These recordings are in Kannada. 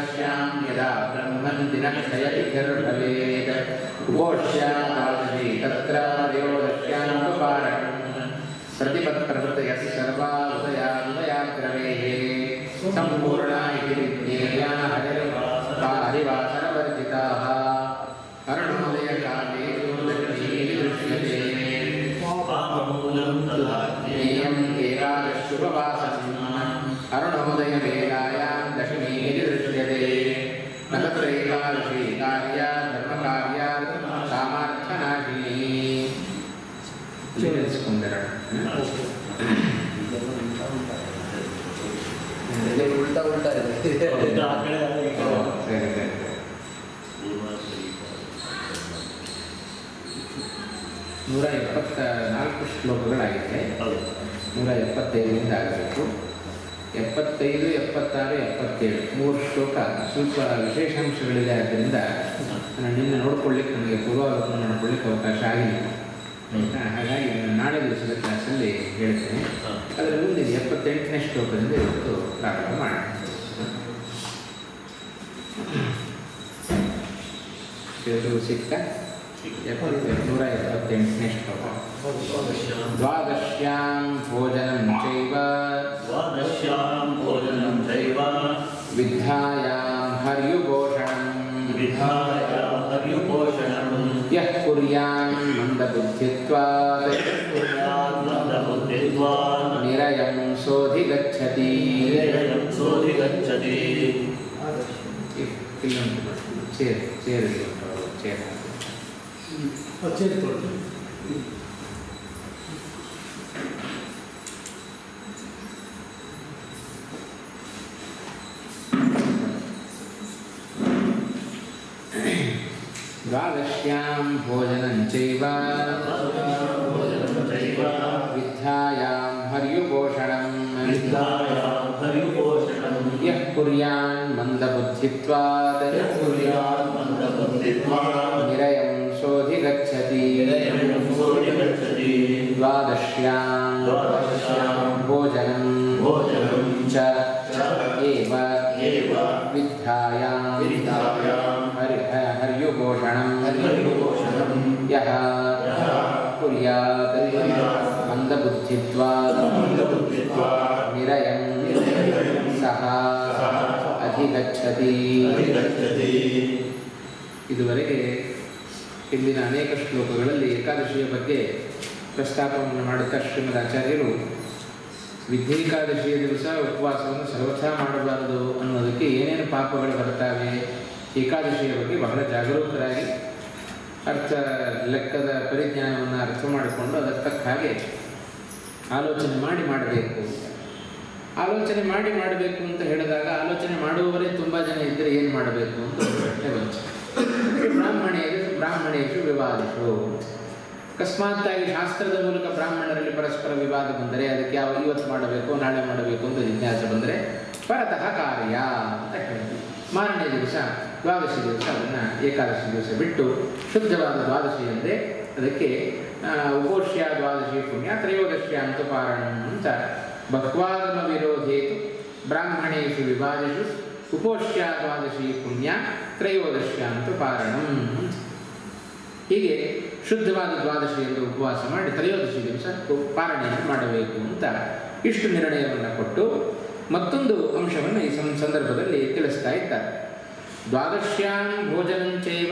द्वादश्यां यदा ब्रह्मन् दिनक्षयति भवेत् उपोष्याद्वादशी तत्र त्रयोदश्यानुपारणम् प्रतिपत्प्रभृतयः सर्वा उदयादुदयाग्रवेः सम्पूर्णा इति विज्ञेया हरिवा हरिवासरवर्जिताः अरुणोदयकाले दक्षिणे दृश्यते पापमूलं तथा ज्ञेयम् एकादशुभवासनम् अरुणोदयवेलायां दशमी इति दृश्यते न तत्र एकादशी कार्या धर्मकार्या सामार्थनाशिनी ತಿಳಿಸ್ಕೊಂಡೆರಡು ಇಲ್ಲಿ ಉಲ್ಟಾ ಉಲ್ಟಾ ಇದೆ ಆ ಕಡೆ ಈ ಕಡೆ. ಸರಿ ಸರಿ ಸರಿ ನೂರ ಎಪ್ಪತ್ತ ನಾಲ್ಕು ಶ್ಲೋಕಗಳಾಗಿದೆ ಹೌದು ನೂರ ಎಪ್ಪತ್ತೈದರಿಂದ ಆಗಬೇಕು ಎಪ್ಪತ್ತೈದು ಎಪ್ಪತ್ತಾರು ಎಪ್ಪತ್ತೇಳು ಮೂರು ಶ್ಲೋಕ ಸ್ವಲ್ಪ ವಿಶೇಷಾಂಶಗಳಿದೆ ಆದ್ದರಿಂದ ನಾನು ನಿನ್ನೆ ನೋಡ್ಕೊಳ್ಳಿಕ್ಕೆ ನನಗೆ ಪೂರ್ವಾವಲೋಕನ ಮಾಡ್ಕೊಳ್ಳಿಕ್ಕೆ ಅವಕಾಶ ಆಗಿಲ್ಲ ಆಯ್ತಾ? ಹಾಗಾಗಿ ನಾನು ನಾಳೆ ದಿವಸದ ಕ್ಲಾಸಲ್ಲಿ ಹೇಳ್ತೇನೆ ಅದರ ಮುಂದೆ ಎಪ್ಪತ್ತೆಂಟನೇ ಶ್ಲೋಕದಿಂದ ಇವತ್ತು ಪ್ರಾರಂಭ ಮಾಡೋಣ ಇದು ಸಿಕ್ಕ ಎಪ್ಪತ್ತು ನೂರ ಎಪ್ಪತ್ತೆಂಟನೇ ಶ್ಲೋಕ द्वादश्यां भोजनं चैव द्वादश्यां भोजनं चैव विद्धायां हर्युपोषणं विधाय हर्युपोषणं यः कुर्यां मन्दबुद्धित्वात् कुर्यान्मन्दबुद्धित्वान् निरयं सोऽधिगच्छति निरयं सोऽधिगच्छति ಇಲ್ಲೊಂದು ಚೇರ್ ಚೇರ್ ಚೇರ್ द्वादश्यां भोजनं चैव भोजनं चैव विद्धायां हर्युपोषणं विद्यायां हर्युपोषणं यः कुर्यान् मन्दबुद्धित्वात् यः कुर्यान्मन्दबुद्धित्वान् निरयं सोऽधिगच्छति निरयं सोऽधिगच्छति द्वादश्यां द्वादश्यां भोजनं भोजनं च एव एव विद्धायां विद्यायां हरि हर्युपोषणं हर्युपोषणं यः यः कुर्यात् कुर्यात् मन्दबुद्धित्वात् मन्दबुद्धित्वात् निरयं निरयं सः सः ಅಧಿಗಚ್ಚತಿ अधिगच्छति ಇದುವರೆಗೆ ಇಂದಿನ ಅನೇಕ ಶ್ಲೋಕಗಳಲ್ಲಿ ಏಕಾದಶಿಯ ಬಗ್ಗೆ ಪ್ರಸ್ತಾಪವನ್ನು ಮಾಡುತ್ತಾ ಶ್ರೀಮದ್ ಆಚಾರ್ಯರು ವಿದ್ಯೇಕಾದಶಿಯ ದಿವಸ ಉಪವಾಸವನ್ನು ಸರ್ವಥಾ ಮಾಡಬಾರದು ಅನ್ನೋದಕ್ಕೆ ಏನೇನು ಪಾಪಗಳು ಬರ್ತಾವೆ ಏಕಾದಶಿಯ ಬಗ್ಗೆ ಬಹಳ ಜಾಗರೂಕರಾಗಿ ಅರ್ಥ ಲೆಕ್ಕದ ಪರಿಜ್ಞಾನವನ್ನು ಅರ್ಥ ಮಾಡಿಕೊಂಡು ಅದಕ್ಕೆ ತಕ್ಕ ಹಾಗೆ ಆಲೋಚನೆ ಮಾಡಿ ಮಾಡಬೇಕು ಆಲೋಚನೆ ಮಾಡಿ ಮಾಡಬೇಕು ಅಂತ ಹೇಳಿದಾಗ ಆಲೋಚನೆ ಮಾಡುವವರೇ ತುಂಬ ಜನ ಇದ್ದರೆ ಏನು ಮಾಡಬೇಕು ಅಂತ ಒಂದು ಪ್ರಶ್ನೆ ಬಂತು ಬ್ರಾಹ್ಮಣೇಶು ಬ್ರಾಹ್ಮಣೇಶು ವಿವಾದಿಸು ಅಕಸ್ಮಾತ್ತಾಗಿ ಶಾಸ್ತ್ರದ ಮೂಲಕ ಬ್ರಾಹ್ಮಣರಲ್ಲಿ ಪರಸ್ಪರ ವಿವಾದ ಬಂದರೆ ಅದಕ್ಕೆ ಯಾವ ಇವತ್ತು ಮಾಡಬೇಕು ನಾಳೆ ಮಾಡಬೇಕು ಅಂತ ಜಿಜ್ಞಾಸೆ ಬಂದರೆ ಪರತಃ ಕಾರ್ಯ ಅಂತ ಹೇಳಿದ್ವಿ ಮಾರನೇ ದಿವಸ ದ್ವಾದಶಿ ದಿವಸ ಅದನ್ನು ಏಕಾದಶಿ ದಿವಸ ಬಿಟ್ಟು ಶುದ್ಧವಾದ ದ್ವಾದಶಿ ಅಂದರೆ ಅದಕ್ಕೆ ಆ, ಉಪೋಷ್ಯ ದ್ವಾದಶಿ ಪುಣ್ಯ ತ್ರಯೋದಶ್ಯ ಅಂತ ಪಾರಣ ಅಂತ ಭಕ್ವಾಗಮ ವಿರೋಧೇತು ಬ್ರಾಹ್ಮಣೇಶು ವಿವಾದಿಷು ಉಪೋಷ್ಯ ದ್ವಾದಶಿ ಪುಣ್ಯ ತ್ರಯೋದಶ್ಯ ಅಂತ ಪಾರಣಂ ಅಂತ ಹೀಗೆ ಶುದ್ಧವಾದ ದ್ವಾದಶಿ ಎಂದು ಉಪವಾಸ ಮಾಡಿ ತ್ರಯೋದಶಿ ದಿವಸ ಉ- ಪಾರಣೆಯನ್ನು ಮಾಡಬೇಕು ಅಂತ ಇಷ್ಟು ನಿರ್ಣಯವನ್ನು ಕೊಟ್ಟು ಮತ್ತೊಂದು ಅಂಶವನ್ನು ಈ ಸಂ- ಸಂದರ್ಭದಲ್ಲಿ ತಿಳಿಸ್ತಾ ಇದ್ದಾರೆ ದ್ವಾದಶ್ಯಾಂ ಭೋಜನಂಚೈವ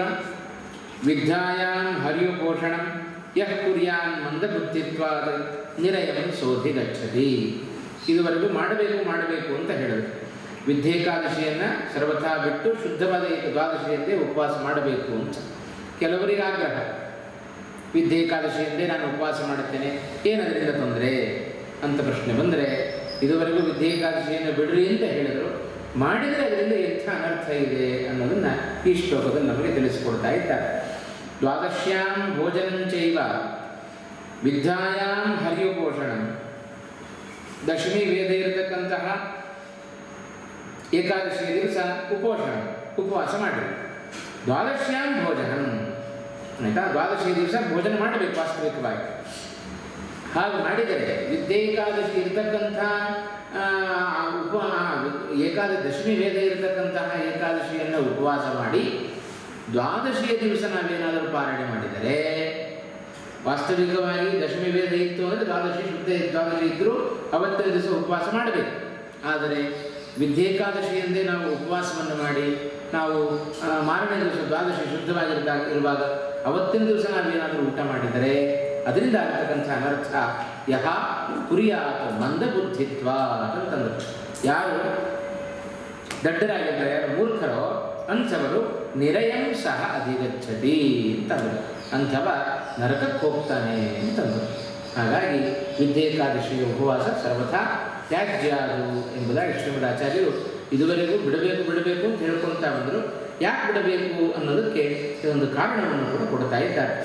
ವಿದ್ಯಾಯಾಂ ಹರಿಯುಪೋಷಣಂ ಯಃ ಕುರ್ಯಾನ್ ಮಂದಬುದ್ಧಿತ್ವಾದ ನಿರಯಂ ಸೋಧಿ ಗಚ್ಚತಿ ಇದುವರೆಗೂ ಮಾಡಬೇಕು ಮಾಡಬೇಕು ಅಂತ ಹೇಳಿದ್ರು ವಿದ್ಯೇಕಾದಶಿಯನ್ನು ಸರ್ವಥಾ ಬಿಟ್ಟು ಶುದ್ಧವಾದ ಏಕ ದ್ವಾದಶಿಯಂದೇ ಉಪವಾಸ ಮಾಡಬೇಕು ಅಂತ ಕೆಲವರಿಗೆ ಆಗ್ರಹ ವಿದ್ಯೇಕಾದಶಿಯಂದೇ ನಾನು ಉಪವಾಸ ಮಾಡುತ್ತೇನೆ ಏನದರಿಂದ ತೊಂದರೆ ಅಂತ ಪ್ರಶ್ನೆ ಬಂದರೆ ಇದುವರೆಗೂ ವಿದ್ಯೇಕಾದಶಿಯನ್ನು ಬಿಡ್ರಿ ಅಂತ ಹೇಳಿದರು ಮಾಡಿದರೆ ಅದರಿಂದ ಎಂಥ ಅನರ್ಥ ಇದೆ ಅನ್ನೋದನ್ನು ಈ ಶ್ಲೋಕದಲ್ಲಿ ನಮಗೆ ತಿಳಿಸಿಕೊಡ್ತಾ ಇದ್ದಾರೆ ದ್ವಾದಶ್ಯಾಂ ಭೋಜನಂಚೈವ ವಿದ್ಯಾಯಾಂ ಹರಿಯುಪೋಷಣಂ ದಶಮಿ ವೇದ ಇರತಕ್ಕಂತಹ ಏಕಾದಶಿಯ ದಿವಸ ಉಪೋಷಣ ಉಪವಾಸ ಮಾಡಿರಿ ದ್ವಾದಶ್ಯಾಂ ಭೋಜನಂ ಆಯ್ತಾ ದ್ವಾದಶಿ ದಿವಸ ಭೋಜನ ಮಾಡಬೇಕು ವಾಸ್ತವಿಕವಾಗಿ ಹಾಗೆ ಮಾಡಿದರೆ ವಿದ್ಯೇಕಾದಶಿ ಇರ್ತಕ್ಕಂಥ ಆ, ಉಪ ಏಕಾದ ದಶಮಿ ವೇದ ಇರತಕ್ಕಂತಹ ಏಕಾದಶಿಯನ್ನು ಉಪವಾಸ ಮಾಡಿ ದ್ವಾದಶಿಯ ದಿವಸ ನಾವೇನಾದರೂ ಪಾಲನೆ ಮಾಡಿದರೆ ವಾಸ್ತವಿಕವಾಗಿ ದಶಮಿ ವೇದ ಇತ್ತು ಅಂದರೆ ದ್ವಾದಶಿ ಶುದ್ಧ ದ್ವಾದಶಿ ಇದ್ದರೂ ಅವತ್ತಿನ ದಿವಸ ಉಪವಾಸ ಮಾಡಬೇಕು ಆದರೆ ವಿದ್ಯೇಕಾದಶಿ ಎಂದೇ ನಾವು ಉಪವಾಸವನ್ನು ಮಾಡಿ ನಾವು ಆ, ಮಾರನೇ ದಿವಸ ದ್ವಾದಶಿ ಶುದ್ಧವಾಗಿದ್ದಾಗ ಇರುವಾಗ ಅವತ್ತಿನ ದಿವಸ ನಾವೇನಾದರೂ ಊಟ ಮಾಡಿದರೆ ಅದರಿಂದ ಆಗ್ತಕ್ಕಂಥ ಅನರ್ಥ ಯಹ ಕುರಿಯಾತ ಮಂದಬುದ್ಧಿತ್ವ ಅಂತಂದರು ಯಾರು ದಡ್ಡರಾಗಿದ್ದಾರೆ ಯಾರು ಮೂರ್ಖರೋ ಅಂಥವರು ನಿರಯಂ ಸಹ ಅಧಿಗಚ್ಚತಿ ಅಂತಂದರು ಅಂಥವ ನರಕಕ್ಕೆ ಹೋಗ್ತಾನೆ ಅಂತಂದರು ಹಾಗಾಗಿ ವಿದ್ಯೇಕಾದಶಿಯ ಉಪವಾಸ ಸರ್ವಥಾ ತ್ಯಾಜ್ಯ ಅದು ಎಂಬುದಾಗಿ ಶ್ರೀಮದಾಚಾರ್ಯರು ಇದುವರೆಗೂ ಬಿಡಬೇಕು ಬಿಡಬೇಕು ಅಂತ ಹೇಳ್ಕೊಳ್ತಾ ಬಂದರು ಯಾಕೆ ಬಿಡಬೇಕು ಅನ್ನೋದಕ್ಕೆ ಒಂದು ಕಾರಣವನ್ನು ಕೂಡ ಕೊಡ್ತಾ ಇದ್ದಾರೆ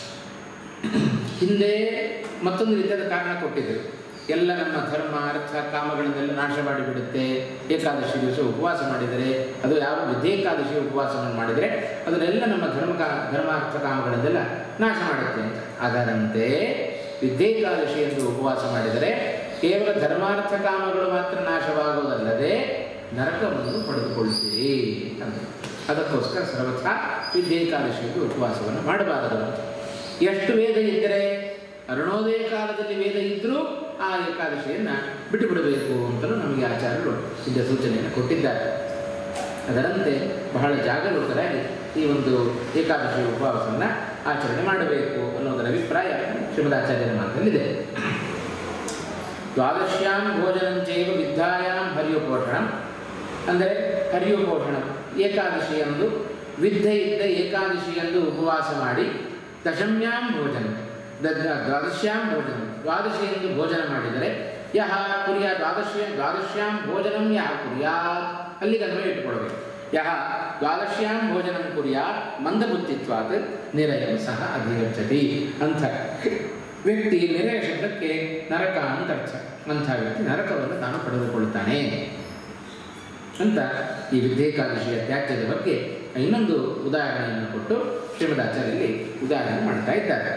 ಹಿಂದೆ ಮತ್ತೊಂದು ರೀತಿಯಾದ ಕಾರಣ ಕೊಟ್ಟಿದ್ದರು ಎಲ್ಲ ನಮ್ಮ ಧರ್ಮ ಅರ್ಥ ಕಾಮಗಳನ್ನೆಲ್ಲ ನಾಶ ಮಾಡಿಬಿಡುತ್ತೆ ಏಕಾದಶಿ ದಿವಸ ಉಪವಾಸ ಮಾಡಿದರೆ ಅದು ಯಾವ ವಿಧೇಕಾದಶಿ ಉಪವಾಸವನ್ನು ಮಾಡಿದರೆ ಅದನ್ನೆಲ್ಲ ನಮ್ಮ ಧರ್ಮ ಕಾ ಧರ್ಮಾರ್ಥ ಕಾಮಗಳನ್ನೆಲ್ಲ ನಾಶ ಮಾಡುತ್ತೆ ಅಂತ ಅದರಂತೆ ವಿದ್ಯೇಕಾದಶಿ ಎಂದು ಉಪವಾಸ ಮಾಡಿದರೆ ಕೇವಲ ಧರ್ಮಾರ್ಥ ಕಾಮಗಳು ಮಾತ್ರ ನಾಶವಾಗುವುದಲ್ಲದೆ ನರಕವನ್ನು ಪಡೆದುಕೊಳ್ತೀರಿ ಅಂತ ಅದಕ್ಕೋಸ್ಕರ ಸರ್ವಥಾ ವಿದ್ಯೇಕಾದಶಿಗೆ ಉಪವಾಸವನ್ನು ಮಾಡಬಾರದು ಅಂತ ಎಷ್ಟು ವೇದ ಇದ್ದರೆ ಅರುಣೋದಯ ಕಾಲದಲ್ಲಿ ವೇದ ಇದ್ದರೂ ಆ ಏಕಾದಶಿಯನ್ನು ಬಿಟ್ಟು ಬಿಡಬೇಕು ಅಂತಲೂ ನಮಗೆ ಆಚಾರ್ಯರು ಹಿಂದೆ ಸೂಚನೆಯನ್ನು ಕೊಟ್ಟಿದ್ದಾರೆ ಅದರಂತೆ ಬಹಳ ಜಾಗರೂಕರಾಗಿ ಈ ಒಂದು ಏಕಾದಶಿ ಉಪವಾಸವನ್ನು ಆಚರಣೆ ಮಾಡಬೇಕು ಅನ್ನೋದರ ಅಭಿಪ್ರಾಯ ಶ್ರೀಮದಾಚಾರ್ಯರ ಮಾತಲ್ಲಿದೆ ದ್ವಾದಶ್ಯಾಂ ಭೋಜನಂಚೈವ ವಿದ್ಯಾಯಾಂ ಹರಿಯೋಪೋಷಣಂ ಅಂದರೆ ಹರಿಯೋಪೋಷಣಂ ಏಕಾದಶಿಯಂದು ವಿದ್ಯೆ ಇದ್ದ ಏಕಾದಶಿಯಂದು ಉಪವಾಸ ಮಾಡಿ ದಶಮ್ಯಾಂ ಭೋಜನ ದ- ದ್ವಾದಶ್ಯಾಂ ಭೋಜನ ದ್ವಾದಶಿಯಂದು ಭೋಜನ ಮಾಡಿದರೆ ಯಹ ಕುರಿಯ ದ್ವಾದಶ್ಯ ದ್ವಾದಶ್ಯಾಂ ಭೋಜನಂ ಯಹ ಕುರ್ಯಾತ್ ಅಲ್ಲಿಗೆ ಅನ್ವಯ ಇಟ್ಟುಕೊಳ್ಬೇಕು ಯಹ ದ್ವಾದಶ್ಯಾಂ ಭೋಜನಂ ಕುರ್ಯಾತ್ ಮಂದಬುದ್ಧಿತ್ವಾತ್ ನಿರಯಂ ಸಹ ಅಧಿಗಚ್ಚತಿ ಅಂಥ ವ್ಯಕ್ತಿ ನಿರಯ ಶಬ್ದಕ್ಕೆ ನರಕ ಅಂತ ಅರ್ಥ ಅಂಥ ವ್ಯಕ್ತಿ ನರಕವನ್ನು ತಾನು ಪಡೆದುಕೊಳ್ತಾನೆ ಅಂತ ಈ ವಿದ್ಯೇಕಾದಶಿಯ ತ್ಯಾಜ್ಯದ ಬಗ್ಗೆ ಇನ್ನೊಂದು ಉದಾಹರಣೆಯನ್ನು ಕೊಟ್ಟು ಶ್ರೀಮದಾಚಾರ್ಯಲ್ಲಿ ಉದಾಹರಣೆ ಮಾಡ್ತಾ ಇದ್ದಾರೆ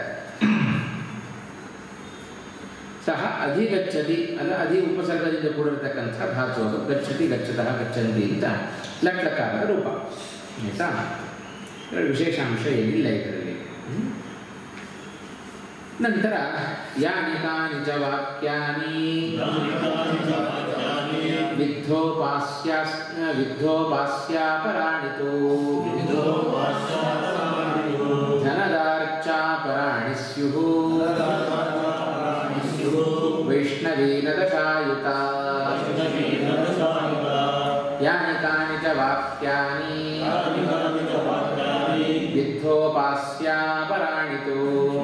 ಸಹ ಅಧಿಗಚ್ಚತಿ ಅಲ್ಲ ಅಧಿ ಉಪಸರ್ಗದಿಂದ ಕೂಡಿರತಕ್ಕಂಥ ಧಾತು ಅದು ಗಚ್ಚತಿ ಗಚ್ಚತಃ ಗಚ್ಚಂತಿ ಅಂತ ಲಟ್ಲಕಾರದ ರೂಪ ಆಯಿತಾ ಇದರಲ್ಲಿ ವಿಶೇಷಾಂಶ ಏನಿಲ್ಲ ಇದರಲ್ಲಿ ಹ್ಮ್? ನಂತರ ಯಾನಿ ಕಾನಿ ಚ ವಾಕ್ಯಾನಿ ವಿದ್ಧೋಪಾಸ್ಯಾಸ್ ವಿದ್ಧೋಪಾಸ್ಯಾಪರಾಣಿತು ಧನದಾರ್ಚಾಪರಾಣಿ ಸ್ಯುಃ ವೈಷ್ಣವೀನದಶಾಯುತ ಯಾನಿ ಕಾನಿ ಚ ವಾಕ್ಯಾನಿ ವಿದ್ಧೋಪಾಸ್ಯಾಪರಾಣಿತು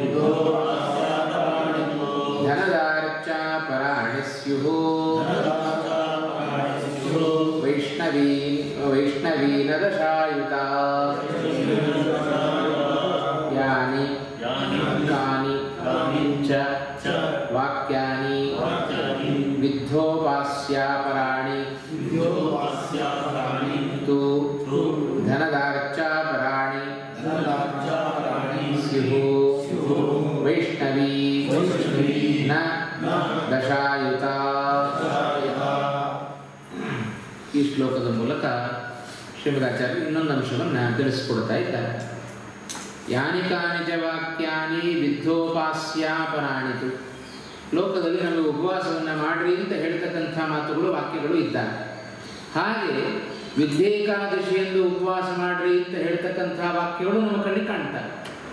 ಧನದಾರ್ಚಾಪರಾಣಿ ಸ್ಯುಃ ವೈಷ್ಣವೀ ವೈಷ್ಣವೀನದಶಾಯುತ ಯಾನಿ ಕಾನಿ ಚ ವಾಕ್ಯಾನಿ ವಿದ್ಧೋಪಾಸ್ಯಾಪರಾಣಿ ತು ಧನದಾರ್ಚಾಪರಾಣಿ ಸ್ಯುಃ ವೈಷ್ಣವೀ ನ ದಶಾಯುತ ಈ ಶ್ಲೋಕದ ಮೂಲಕ ಶ್ರೀಮದಾಚಾರ್ಯರು ಇನ್ನೊಂದು ಅಂಶವನ್ನು ತಿಳಿಸ್ಕೊಡ್ತಾ ಇದ್ದಾರೆ ಯಾನಿ ಕಾನಿ ಚ ವಾಕ್ಯಾನಿ ವಿದ್ಧೋಪಾಸ್ಯಾಪರಾಣಿತು ಲೋಕದಲ್ಲಿ ನಮಗೆ ಉಪವಾಸವನ್ನು ಮಾಡ್ರಿ ಅಂತ ಹೇಳ್ತಕ್ಕಂಥ ಮಾತುಗಳು ವಾಕ್ಯಗಳು ಇದ್ದಾವೆ ಹಾಗೆ ವಿದ್ಯೇಕಾದಶಿಯೆಂದು ಉಪವಾಸ ಮಾಡ್ರಿ ಅಂತ ಹೇಳ್ತಕ್ಕಂಥ ವಾಕ್ಯಗಳು ನಮ್ಮ ಕಣ್ಣಿಗೆ ಕಾಣ್ತವೆ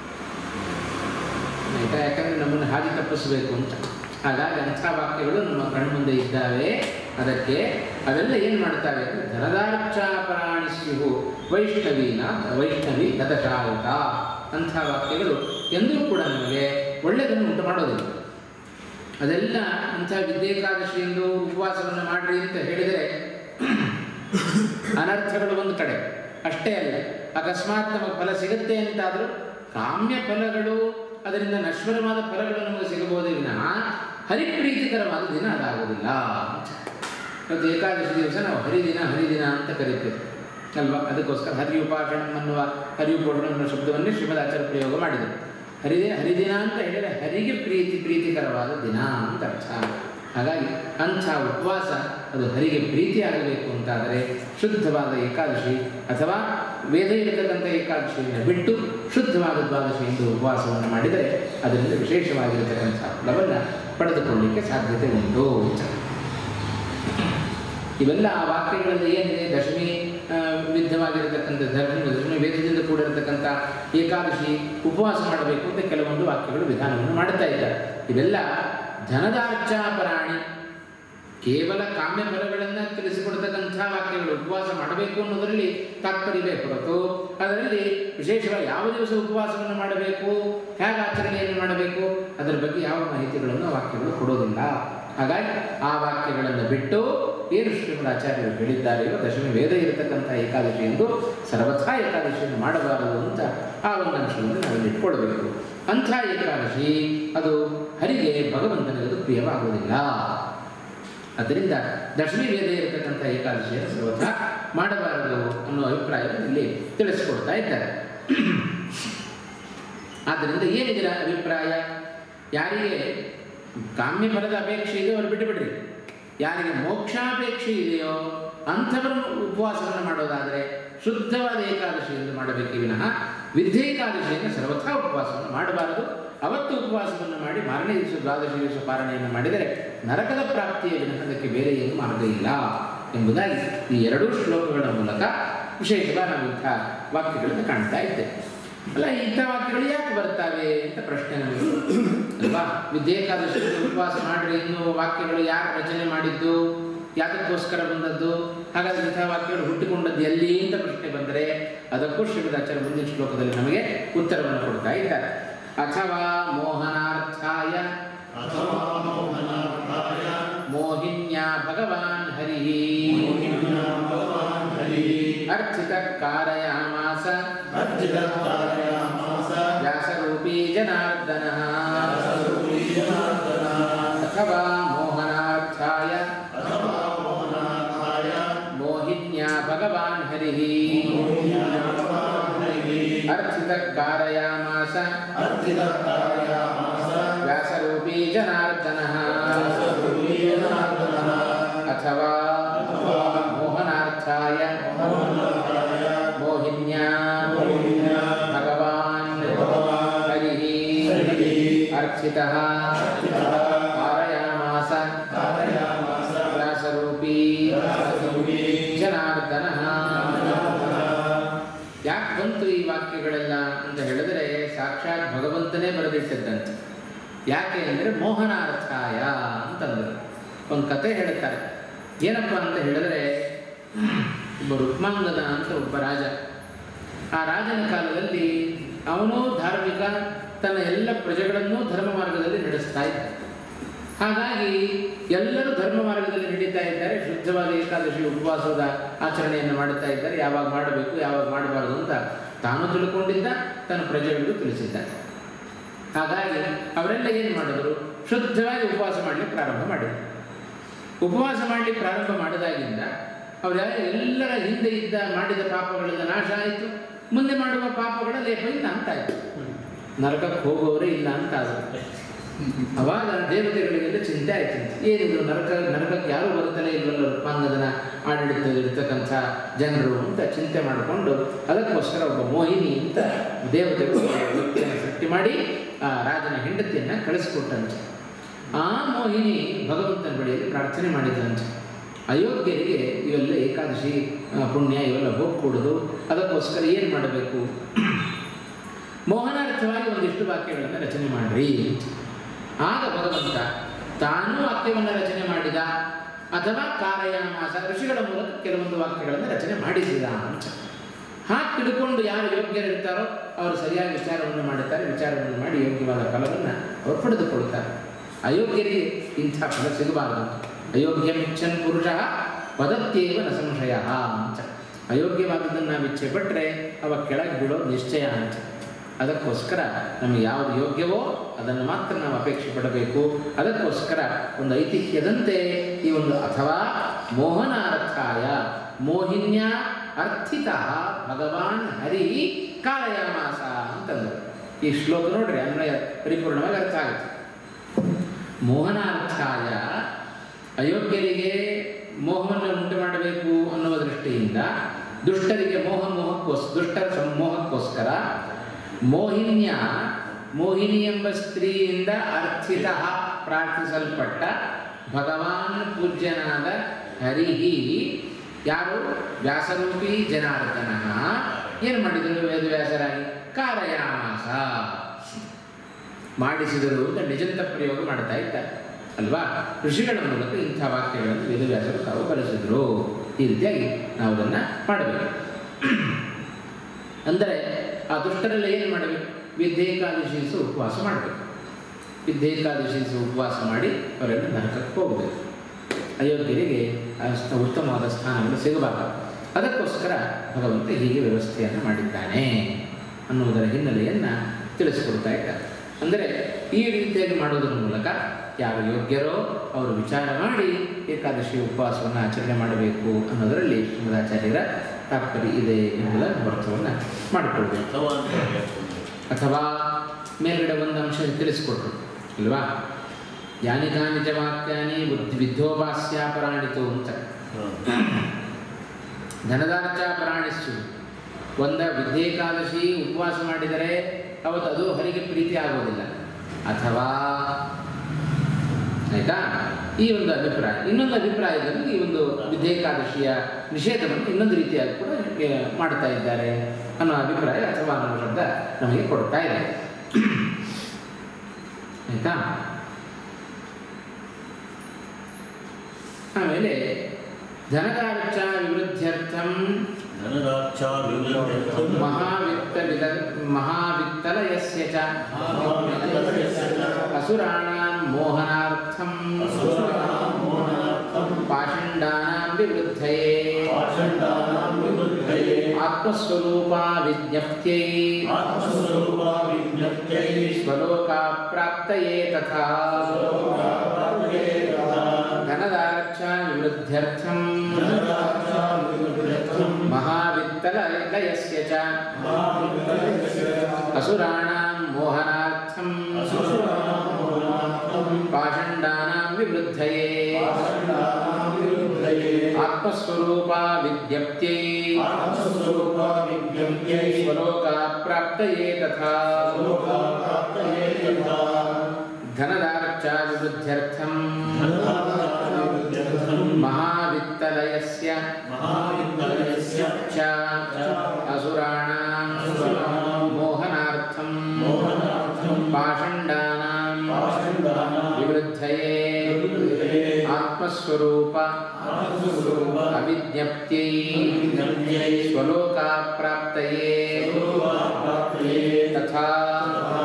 ಆಯ್ತಾ ಯಾಕಂದ್ರೆ ನಮ್ಮನ್ನು ಹಾದಿ ತಪ್ಪಿಸಬೇಕು ಅಂತ ಹಾಗಾಗಿ ಅಂಥ ವಾಕ್ಯಗಳು ನಮ್ಮ ಕಣ್ಮುಂದೆ ಇದ್ದಾವೆ ಅದಕ್ಕೆ ಅವೆಲ್ಲ ಏನು ಮಾಡ್ತಾವೆ ಅಂದರೆ ಧನದಾರ್ಚಾಪರಾಣಿಸ್ಯು ವೈಷ್ಣವೀನ ವೈಷ್ಣವಿ ಗತಶಾಯುತ ಅಂಥ ವಾಕ್ಯಗಳು ಎಂದೂ ಕೂಡ ನಮಗೆ ಒಳ್ಳೆಯದನ್ನು ಉಂಟು ಮಾಡೋದಿಲ್ಲ ಅದೆಲ್ಲ ಅಂಥ ವಿದ್ಯೇಕಾದಶಿ ಎಂದು ಉಪವಾಸವನ್ನು ಮಾಡ್ರಿ ಅಂತ ಹೇಳಿದರೆ ಅನರ್ಥಗಳು ಒಂದು ಕಡೆ ಅಷ್ಟೇ ಅಲ್ಲ ಅಕಸ್ಮಾತ್ ನಮಗೆ ಫಲ ಸಿಗುತ್ತೆ ಅಂತಾದರೂ ಕಾಮ್ಯ ಫಲಗಳು ಅದರಿಂದ ನಶ್ವರವಾದ ಫಲಗಳು ನಮಗೆ ಸಿಗಬಹುದೇ ವಿನಃ ಹರಿಪ್ರೀತಿಕರವಾದ ದಿನ ಅದಾಗುವುದಿಲ್ಲ ಇವತ್ತು ಏಕಾದಶಿ ದಿವಸ ನಾವು ಹರಿದಿನ ಹರಿದಿನ ಅಂತ ಕರಿತೇವೆ ಅಲ್ವಾ ಅದಕ್ಕೋಸ್ಕರ ಹರಿ ಉಪಾಸಣಂ ಅನ್ನುವ ಹರಿ ಉಪೋಷಣ ಅನ್ನುವ ಶಬ್ದವನ್ನೇ ಶ್ರೀಮದ್ ಆಚಾರ್ಯ ಪ್ರಯೋಗ ಮಾಡಿದರು ಹರಿದಿನ ಹರಿದಿನ ಅಂತ ಹೇಳಿದರೆ ಹರಿಗೆ ಪ್ರೀತಿ ಪ್ರೀತಿಕರವಾದ ದಿನ ಅಂತ ಅರ್ಥ ಹಾಗಾಗಿ ಅಂಥ ಉಪವಾಸ ಅದು ಹರಿಗೆ ಪ್ರೀತಿಯಾಗಬೇಕು ಅಂತಾದರೆ ಶುದ್ಧವಾದ ಏಕಾದಶಿ ಅಥವಾ ವೇದ ಇರತಕ್ಕಂಥ ಏಕಾದಶಿಯನ್ನು ಬಿಟ್ಟು ಶುದ್ಧವಾದ ದ್ವಾದಶಿ ಎಂದು ಉಪವಾಸವನ್ನು ಮಾಡಿದರೆ ಅದರಿಂದ ವಿಶೇಷವಾಗಿರತಕ್ಕಂಥ ಫಲವನ್ನು ಪಡೆದುಕೊಳ್ಳಲಿಕ್ಕೆ ಸಾಧ್ಯತೆ ಉಂಟು ಇವೆಲ್ಲ ಆ ವಾಕ್ಯಗಳಲ್ಲಿ ಏನಿದೆ ದಶಮಿ ಆ, ವಿರುದ್ಧವಾಗಿರತಕ್ಕಂಥ ದಶಮಿ ದಶಮಿ ವೇದದಿಂದ ಕೂಡಿರತಕ್ಕಂಥ ಏಕಾದಶಿ ಉಪವಾಸ ಮಾಡಬೇಕು ಅಂತ ಕೆಲವೊಂದು ವಾಕ್ಯಗಳು ವಿಧಾನವನ್ನು ಮಾಡುತ್ತಾ ಇದ್ದಾರೆ ಇವೆಲ್ಲ ಧನದಾರ್ಚಾಪರಾಣಿ ಕೇವಲ ಕಾಮ್ಯ ಫಲಗಳನ್ನು ತಿಳಿಸಿಕೊಡ್ತಕ್ಕಂಥ ವಾಕ್ಯಗಳು ಉಪವಾಸ ಮಾಡಬೇಕು ಅನ್ನೋದರಲ್ಲಿ ತಾತ್ಪರ್ಯವೇ ಹೊರತು ಅದರಲ್ಲಿ ವಿಶೇಷವಾಗಿ ಯಾವ ದಿವಸ ಉಪವಾಸವನ್ನು ಮಾಡಬೇಕು ಹೇಗೆ ಆಚರಣೆಯನ್ನು ಮಾಡಬೇಕು ಅದರ ಬಗ್ಗೆ ಯಾವ ಮಾಹಿತಿಗಳನ್ನು ವಾಕ್ಯಗಳು ಕೊಡೋದಿಲ್ಲ ಹಾಗಾಗಿ ಆ ವಾಕ್ಯಗಳನ್ನು ಬಿಟ್ಟು ಏನು ಶ್ರೀಮದ್ ಆಚಾರ್ಯರು ಹೇಳಿದ್ದಾರೆಯೋ ದಶಮಿ ವೇದ ಇರತಕ್ಕಂಥ ಏಕಾದಶಿ ಎಂದು ಸರ್ವಥಾ ಏಕಾದಶಿಯನ್ನು ಮಾಡಬಾರದು ಅಂತ ಆ ಒಂದು ಅಂಶವನ್ನು ನಾವಿಲ್ಲಿ ಇಟ್ಕೊಳ್ಬೇಕು ಅಂಥ ಏಕಾದಶಿ ಅದು ಹರಿಗೆ ಭಗವಂತನಿಗೆ ಅದು ಪ್ರಿಯವಾಗುವುದಿಲ್ಲ ಅದರಿಂದ ದಶಮಿ ವೇದ ಇರತಕ್ಕಂಥ ಏಕಾದಶಿಯನ್ನು ಸರ್ವಥಾ ಮಾಡಬಾರದು ಅನ್ನೋ ಅಭಿಪ್ರಾಯವನ್ನು ಇಲ್ಲಿ ತಿಳಿಸಿಕೊಡ್ತಾ ಇದ್ದಾರೆ ಆದ್ದರಿಂದ ಏನಿದೆ ಅಭಿಪ್ರಾಯ ಯಾರಿಗೆ ಕಾಮ್ಯ ಫಲದ ಅಪೇಕ್ಷೆ ಇದೆಯೋ ಅವ್ರು ಬಿಟ್ಟು ಬಿಡ್ರಿ ಯಾರಿಗೆ ಮೋಕ್ಷಾಪೇಕ್ಷೆ ಇದೆಯೋ ಅಂಥವರು ಉಪವಾಸವನ್ನು ಮಾಡೋದಾದರೆ ಶುದ್ಧವಾದ ಏಕಾದಶಿಯಿಂದ ಮಾಡಬೇಕೇ ವಿನಃ ವಿದ್ಯೇಕಾದಶಿಯನ್ನು ಸರ್ವಥಾ ಉಪವಾಸವನ್ನು ಮಾಡಬಾರದು ಅವತ್ತು ಉಪವಾಸವನ್ನು ಮಾಡಿ ಮಾರನೇ ದಿವಸ ದ್ವಾದಶಿ ದಿವಸ ಪಾರಣೆಯನ್ನು ಮಾಡಿದರೆ ನರಕದ ಪ್ರಾಪ್ತಿಯ ವಿನಃ ಅದಕ್ಕೆ ಬೇರೆ ಏನು ಮಾರ್ಗ ಇಲ್ಲ ಎಂಬುದಾಗಿ ಈ ಎರಡೂ ಶ್ಲೋಕಗಳ ಮೂಲಕ ವಿಶೇಷವಾಗಿ ನಾವು ಇಂಥ ವಾಕ್ಯಗಳನ್ನು ಕಾಣ್ತಾ ಇದ್ದೇವೆ ಅಲ್ಲ ಇಂಥ ವಾಕ್ಯಗಳು ಯಾಕೆ ಬರ್ತಾವೆ ಅಂತ ಪ್ರಶ್ನೆ ನಮಗೆ ಅಲ್ವಾ ವಿದ್ಯೇಕಾದಶಿ ಉಪವಾಸ ಮಾಡ್ರಿ ಇನ್ನು ವಾಕ್ಯಗಳು ಯಾರು ರಚನೆ ಮಾಡಿದ್ದು ಯಾತಕ್ಕೋಸ್ಕರ ಬಂದದ್ದು ಹಾಗಾದ್ರೆ ಇಂಥ ವಾಕ್ಯಗಳು ಹುಟ್ಟಿಕೊಂಡದ್ದು ಎಲ್ಲಿ ಅಂತ ಪ್ರಶ್ನೆ ಬಂದರೆ ಅದಕ್ಕೂ ಶ್ರೀಮದಾಚಾರ್ಯ ಮುಂದಿನ ಶ್ಲೋಕದಲ್ಲಿ ನಮಗೆ ಉತ್ತರವನ್ನು ಕೊಡ್ತಾ ಇದ್ದಾರೆ ಅಥವಾ ಮೋಹನಾರ್ಥಾಯ ಅಥವಾ ಮೋಹನಾರ್ಥಾಯ ಮೋಹಿನ್ಯಾ ಭಗವಾನ್ ಹರಿ ಮೋಹಿನ್ಯಾ ಭಗವಾನ್ ಹರಿಃ ಅರ್ಥಿತ ಕಾರಯಾಮಾಸ ಅರ್ಜಿತಾರಯಾಮಾಸ ವ್ಯಾಸರೂಪೀ ಜನಾರ್ದನ ರಸರೂಪೀ ಜನಾರ್ದನಃ ಅಥವಾ ಮೋಹನಾರ್ಥಾಯ ಅಥವಾ ಮೋಹನಾರ್ಥಾಯ ಮೋಹಿನ್ಯಾ ಭಗವಾನ್ ಹರಿ ಮೋಹಿನ್ಯಾ ಭಗವಾನ್ ಹರಿಃ ಅರ್ಥಿತ ಕಾರಯಾಮಾಸ ಅರ್ಜಿತಾರಯಾಮಾಸ ವ್ಯಾಸರೂಪೀ ಜನಾರ್ದನ ರಸರೂಪೀ ಜನಾರ್ದನಃ ಅಥವಾ ಅಥವಾ ಮೋಹನಾರ್ಥಾಯ ಮೋಹನಾರ್ಥಾಯ ಮೋಹಿನ್ಯಾ ಮೋಹಿನ್ಯಾ ಭಗವಾನ್ ಭಗವಾನ್ ಹರಿ ಹರಿಃ ಅರ್ಥಿತ ಕಾರಯಾಮಾಸ ಧಾರಯಾಮಾಸ ವ್ಯಾಸರೂಪೀ ರಸರೂಪೀ ಜನಾರ್ದನ ಯಾಕೆ ಬಂತು ಈ ವಾಕ್ಯಗಳೆಲ್ಲ ಅಂತ ಹೇಳಿದ್ರೆ ಸಾಕ್ಷಾತ್ ಭಗವಂತನೇ ಬರೆದಿಟ್ಟದ್ದಂತೆ ಯಾಕೆ ಅಂದರೆ ಮೋಹನಾರ್ಥಾಯ ಅಂತಂದರು ಒಂದು ಕತೆ ಹೇಳ್ತಾರೆ ಏನಪ್ಪ ಅಂತ ಹೇಳಿದ್ರೆ ಒಬ್ಬ ರುಕ್ಮಾಂಗದ ಅಂತ ಒಬ್ಬ ರಾಜ ಆ ರಾಜನ ಕಾಲದಲ್ಲಿ ಅವನು ಧಾರ್ಮಿಕ ತನ್ನ ಎಲ್ಲ ಪ್ರಜೆಗಳನ್ನೂ ಧರ್ಮ ಮಾರ್ಗದಲ್ಲಿ ನಡೆಸ್ತಾ ಇದ್ದ ಹಾಗಾಗಿ ಎಲ್ಲರೂ ಧರ್ಮ ಮಾರ್ಗದಲ್ಲಿ ನಡೀತಾ ಇದ್ದಾರೆ ಶುದ್ಧವಾದ ಏಕಾದಶಿ ಉಪವಾಸದ ಆಚರಣೆಯನ್ನು ಮಾಡುತ್ತಾ ಇದ್ದಾರೆ ಯಾವಾಗ ಮಾಡಬೇಕು ಯಾವಾಗ ಮಾಡಬಾರದು ಅಂತ ತಾನು ತಿಳ್ಕೊಂಡಿದ್ದ ತನ್ನ ಪ್ರಜೆಗಳಿಗೂ ತಿಳಿಸಿದ್ದ ಹಾಗಾಗಿ ಅವರೆಲ್ಲ ಏನು ಮಾಡಿದ್ರು ಶುದ್ಧವಾಗಿ ಉಪವಾಸ ಮಾಡಲಿಕ್ಕೆ ಪ್ರಾರಂಭ ಮಾಡಿದರು ಉಪವಾಸ ಮಾಡಲಿಕ್ಕೆ ಪ್ರಾರಂಭ ಮಾಡಿದಾಗಿಂದ ಅವರ ಎಲ್ಲರ ಹಿಂದೆ ಇದ್ದ ಮಾಡಿದ ಪಾಪಗಳೆಲ್ಲ ನಾಶ ಆಯಿತು ಮುಂದೆ ಮಾಡುವ ಪಾಪಗಳ ಲೇಪ ಇಲ್ಲ ಅಂತಾಯಿತು ನರಕಕ್ಕೆ ಹೋಗುವವರೇ ಇಲ್ಲ ಅಂತ ಆಗುತ್ತೆ ಅವಾಗ ದೇವತೆಗಳಿಗೆಲ್ಲ ಚಿಂತೆ ಆಯ್ತು ಏನಿದು ನರಕ ನರಕಕ್ಕೆ ಯಾರೂ ಬರುತ್ತಲೇ ಇಲ್ವಲ್ಲ ರೂಪಾಂಗದನ ಆಡಳಿತದಲ್ಲಿರ್ತಕ್ಕಂಥ ಜನರು ಅಂತ ಚಿಂತೆ ಮಾಡಿಕೊಂಡು ಅದಕ್ಕೋಸ್ಕರ ಒಬ್ಬ ಮೋಹಿನಿ ಅಂತ ದೇವತೆಗಳು ಒಬ್ಬ ವ್ಯಕ್ತಿಯನ್ನು ಸೃಷ್ಟಿ ಮಾಡಿ ಆ ರಾಜನ ಹೆಂಡತಿಯನ್ನು ಕಳಿಸಿಕೊಟ್ಟಂತೆ ಆ ಮೋಹಿನಿ ಭಗವಂತನ ಬಳಿಯಲ್ಲಿ ಪ್ರಾರ್ಥನೆ ಮಾಡಿದಂತೆ ಅಯೋಗ್ಯರಿಗೆ ಇವೆಲ್ಲ ಏಕಾದಶಿ ಆ, ಪುಣ್ಯ ಇವೆಲ್ಲ ಹೋಗ್ಕೊಡೋದು ಅದಕ್ಕೋಸ್ಕರ ಏನು ಮಾಡಬೇಕು ಮೋಹನಾರ್ಥವಾಗಿ ಒಂದಿಷ್ಟು ವಾಕ್ಯಗಳನ್ನು ರಚನೆ ಮಾಡ್ರಿ ಆಗ ಭಗವಂತ ತಾನೂ ವಾಕ್ಯವನ್ನು ರಚನೆ ಮಾಡಿದ ಅಥವಾ ಕಾರಯಾಮಾಸ ಋಷಿಗಳ ಮೂಲಕ ಕೆಲವೊಂದು ವಾಕ್ಯಗಳನ್ನು ರಚನೆ ಮಾಡಿಸಿದ ಅಂತ ಹಾಗೆ ತಿಳ್ಕೊಂಡು ಯಾರು ಯೋಗ್ಯರಿರ್ತಾರೋ ಅವರು ಸರಿಯಾಗಿ ವಿಚಾರವನ್ನು ಮಾಡುತ್ತಾರೆ ವಿಚಾರವನ್ನು ಮಾಡಿ ಯೋಗ್ಯವಾದ ಫಲವನ್ನು ಅವರು ಪಡೆದುಕೊಳ್ಳುತ್ತಾರೆ ಅಯೋಗ್ಯರಿಗೆ ಇಂಥ ಫಲ ಸಿಗಬಾರದು ಅಯೋಗ್ಯ ಮಿಚ್ಚನ್ ಪುರುಷ ವದತ್ಯೇವ ನ ಸಂಶಯ ಅಂತ ಅಯೋಗ್ಯವಾದದ್ದನ್ನು ನಾವು ಇಚ್ಛೆ ಪಟ್ಟರೆ ಅವ ಕೆಳಗೆ ಬಿಡೋದು ನಿಶ್ಚಯ ಅಂತ ಅದಕ್ಕೋಸ್ಕರ ನಮಗೆ ಯಾವುದು ಯೋಗ್ಯವೋ ಅದನ್ನು ಮಾತ್ರ ನಾವು ಅಪೇಕ್ಷೆ ಪಡಬೇಕು ಅದಕ್ಕೋಸ್ಕರ ಒಂದು ಐತಿಹ್ಯದಂತೆ ಈ ಒಂದು ಅಥವಾ ಮೋಹನಾರ್ಥಾಯ ಮೋಹಿನ್ಯ ಅರ್ಥಿತ ಭಗವಾನ್ ಹರಿ ಕಾಲಯಾಮಾಸ ಅಂತಂದರು ಈ ಶ್ಲೋಕ ನೋಡ್ರಿ ಅನ್ವಯ ಪರಿಪೂರ್ಣವಾಗಿ ಅರ್ಥ ಆಗುತ್ತೆ ಮೋಹನಾರ್ಥಾಯ ಅಯೋಗ್ಯರಿಗೆ ಮೋಹವನ್ನು ಉಂಟು ಮಾಡಬೇಕು ಅನ್ನುವ ದೃಷ್ಟಿಯಿಂದ ದುಷ್ಟರಿಗೆ ಮೋಹ ಮೋಹಕ್ಕೋಸ್ ದುಷ್ಟರ ಮೋಹಕ್ಕೋಸ್ಕರ ಮೋಹಿನ್ಯ ಮೋಹಿನಿ ಎಂಬ ಸ್ತ್ರೀಯಿಂದ ಅರ್ಥಿತ ಪ್ರಾರ್ಥಿಸಲ್ಪಟ್ಟ ಭಗವಾನ್ ಪೂಜ್ಯನಾದ ಹರಿಹಿ ಯಾರು ವ್ಯಾಸರೂಪಿ ಜನಾರ್ದನ ಏನು ಮಾಡಿದರು ವೇದವ್ಯಾಸರಾಗಿ ಕಾರಯಾಮಾಸ ಮಾಡಿಸಿದರು ಅಂತ ನಿಜಂತ ಪ್ರಯೋಗ ಮಾಡ್ತಾ ಇದ್ದಾರೆ ಅಲ್ವಾ ಋಷಿಗಳ ಮೂಲಕ ಇಂಥ ವಾಕ್ಯಗಳನ್ನು ವೇದವ್ಯಾಸರು ತಾವು ಬರೆಸಿದ್ರು ಈ ರೀತಿಯಾಗಿ ನಾವು ಅದನ್ನು ಮಾಡಬೇಕು ಅಂದರೆ ಆ ದುಷ್ಟರೆಲ್ಲ ಏನು ಮಾಡಬೇಕು ವಿದ್ಯೇಕಾದಶಿ ದಿವಸ ಉಪವಾಸ ಮಾಡಬೇಕು ವಿದ್ಯೇಕಾದಶಿ ದಿವಸ ಉಪವಾಸ ಮಾಡಿ ಅವರೆಲ್ಲ ನರಕಕ್ಕೆ ಹೋಗಬೇಕು ಅಯೋಗ್ಯರಿಗೆ ಆ ಸ್ಥ- ಉತ್ತಮವಾದ ಸ್ಥಾನಗಳು ಸಿಗಬಾರದು ಅದಕ್ಕೋಸ್ಕರ ಭಗವಂತ ಹೀಗೆ ವ್ಯವಸ್ಥೆಯನ್ನು ಮಾಡಿದ್ದಾನೆ ಅನ್ನುವುದರ ಹಿನ್ನೆಲೆಯನ್ನು ತಿಳಿಸಿಕೊಡ್ತಾ ಇದ್ದಾರೆ ಅಂದರೆ ಈ ರೀತಿಯಾಗಿ ಮಾಡುವುದರ ಮೂಲಕ ಯಾರು ಯೋಗ್ಯರೋ ಅವರು ವಿಚಾರ ಮಾಡಿ ಏಕಾದಶಿ ಉಪವಾಸವನ್ನು ಆಚರಣೆ ಮಾಡಬೇಕು ಅನ್ನೋದರಲ್ಲಿ ಶ್ರೀಮದಾಚಾರ್ಯರ ತಾತ್ಪರ್ಯ ಇದೆ ಎಂಬುದರ ಅರ್ಥವನ್ನು ಮಾಡಿಕೊಳ್ಬೇಕು ಅಥವಾ ಅಂತ ಹೇಳಿ. ಅಥವಾ ಮೇಲ್ಗಡೆ ಒಂದು ಅಂಶ ತಿಳಿಸ್ಕೊಟ್ರು ಅಲ್ವಾ ಯಾನಿ ಕಾನಿ ಚ ವಾಕ್ಯಾನಿ ಬುದ್ಧಿ ವಿದ್ಯೋಪಾಸ್ಯಾಪರಾಣಿತು ಅಂತ ಹ್ಮ್. ಧನದಾರ್ಚಾಪರಾಣಿಸ್ಸು ಒಂದ ವಿದ್ಯೇಕಾದಶಿ ಉಪವಾಸ ಮಾಡಿದರೆ ಅವತ್ತು ಅದು ಹರಿಗೆ ಪ್ರೀತಿ ಆಗೋದಿಲ್ಲ ಅಥವಾ ಆಯ್ತಾ ಈ ಒಂದು ಅಭಿಪ್ರಾಯ ಇನ್ನೊಂದು ಅಭಿಪ್ರಾಯದಲ್ಲಿ ಈ ಒಂದು ವಿದ್ಯೇಕಾದಶಿಯ ನಿಷೇಧವನ್ನು ಇನ್ನೊಂದು ರೀತಿಯಾಗಿ ಕೂಡ ಏ, ಮಾಡ್ತಾ ಇದ್ದಾರೆ ಅನ್ನೋ ಅಭಿಪ್ರಾಯ ಅಥವಾ ಅನ್ನೋ ಶಬ್ದ ನಮಗೆ ಕೊಡ್ತಾ ಇದೆ ಆಯ್ತಾ ಆಮೇಲೆ ಧನದಾರ್ಚ ವಿವೃದ್ಧ್ಯರ್ಥಂ ಧನರಾಕ್ಷಾ ವಿವೃದ್ಧರ್ಥಂ ಮಹಾವಿತ್ತ ವಿದ ಮಹಾವಿತ್ತಲಯಸ್ಯ ಚ ಅಸುರಾಣಾಂ ಮೋಹನಾರ್ಥಂ ಅಸುರಾಣಾಂ ಮೋಹನಾರ್ಥಂ ಪಾಷಂಡಾನಾಂ ವಿವೃದ್ಧಯೇ ಪಾಷಂಡಾನಾಂ ವಿವೃದ್ಧಯೇ ಆತ್ಮಸ್ವರೂಪಾ ವಿಜ್ಞಪ್ತ್ಯೈ ಆತ್ಮಸ್ವರೂಪಾ ವಿಜ್ಞಪ್ತ್ಯೈ ಸ್ವಲೋಕಾಪ್ರಾಪ್ತಯೇ ತಥಾ ಸ್ವಲೋಕಾಪ್ರಾಪ್ತಯೇ ತಥಾ ಧನದಾರಕ್ಷ ವಿವೃದ್ಧ್ಯರ್ಥಂ ಧನರಾಕ್ಷಾ ವಿವೃದ್ಧರ್ಥಂ ಮಹಾವಿತ್ತಲಯಸ್ಯ ಚ ಮಹಾವಿತ್ತಲಯಸ್ಯ ಅಸುರಾಣಾಂ ಮೋಹನಾರ್ಥಂ ಅಸುರಾಣಾಂ ಮೋಹನಾರ್ಥಂ ಪಾಷಂಡಾನಾಂ ವಿವೃದ್ಧಯೇ ಪಾಷಂಡಾನಾಂ ವಿವೃದ್ಧಯೇ ಆತ್ಮಸ್ವರೂಪಾ ವಿಜ್ಞಪ್ತ್ಯೈ ಆತ್ಮಸ್ವರೂಪಾ ವಿಜ್ಞಪ್ತ್ಯೈ ಸ್ವಲೋಕಾಪ್ರಾಪ್ತಯೇ ತಥಾ ಸ್ವಲೋಕಾಪ್ರಾಪ್ತಯೇ ತಥಾ ಧನದಾರ್ಚ ವಿವೃದ್ಧ್ಯರ್ಥಂ ಧನರಾಕ್ಷಾ ವಿವೃದ್ಧರ್ಥಂ ಮಹಾವಿತ್ತಲಯಸ್ಯ ಮಹಾವಿತ್ತಲಯಸ್ಯ ಚ ಚ ಅಸುರಾಣಾಂ ಅಸುರಾಣಾಂ ಮೋಹನಾರ್ಥಂ ಮೋಹನಾರ್ಥಂ ಪಾಷಂಡಾನಾಂ ಪಾಷಂಡಾನಾಂ ವಿವೃದ್ಧಯೇ ವಿವೃದ್ಧಯೇ ಆತ್ಮಸ್ವರೂಪ ಆತ್ಮಸ್ವರೂಪ ಅವಿಜ್ಞಪ್ತ್ಯೈ ವಿಜ್ಞಪ್ತ್ಯೈ ಸ್ವಲೋಕಾಪ್ರಾಪ್ತಯೇ ಸ್ವಲೋಕಾಪ್ರಾಪ್ತಯೇ ತಥಾ ತಥಾ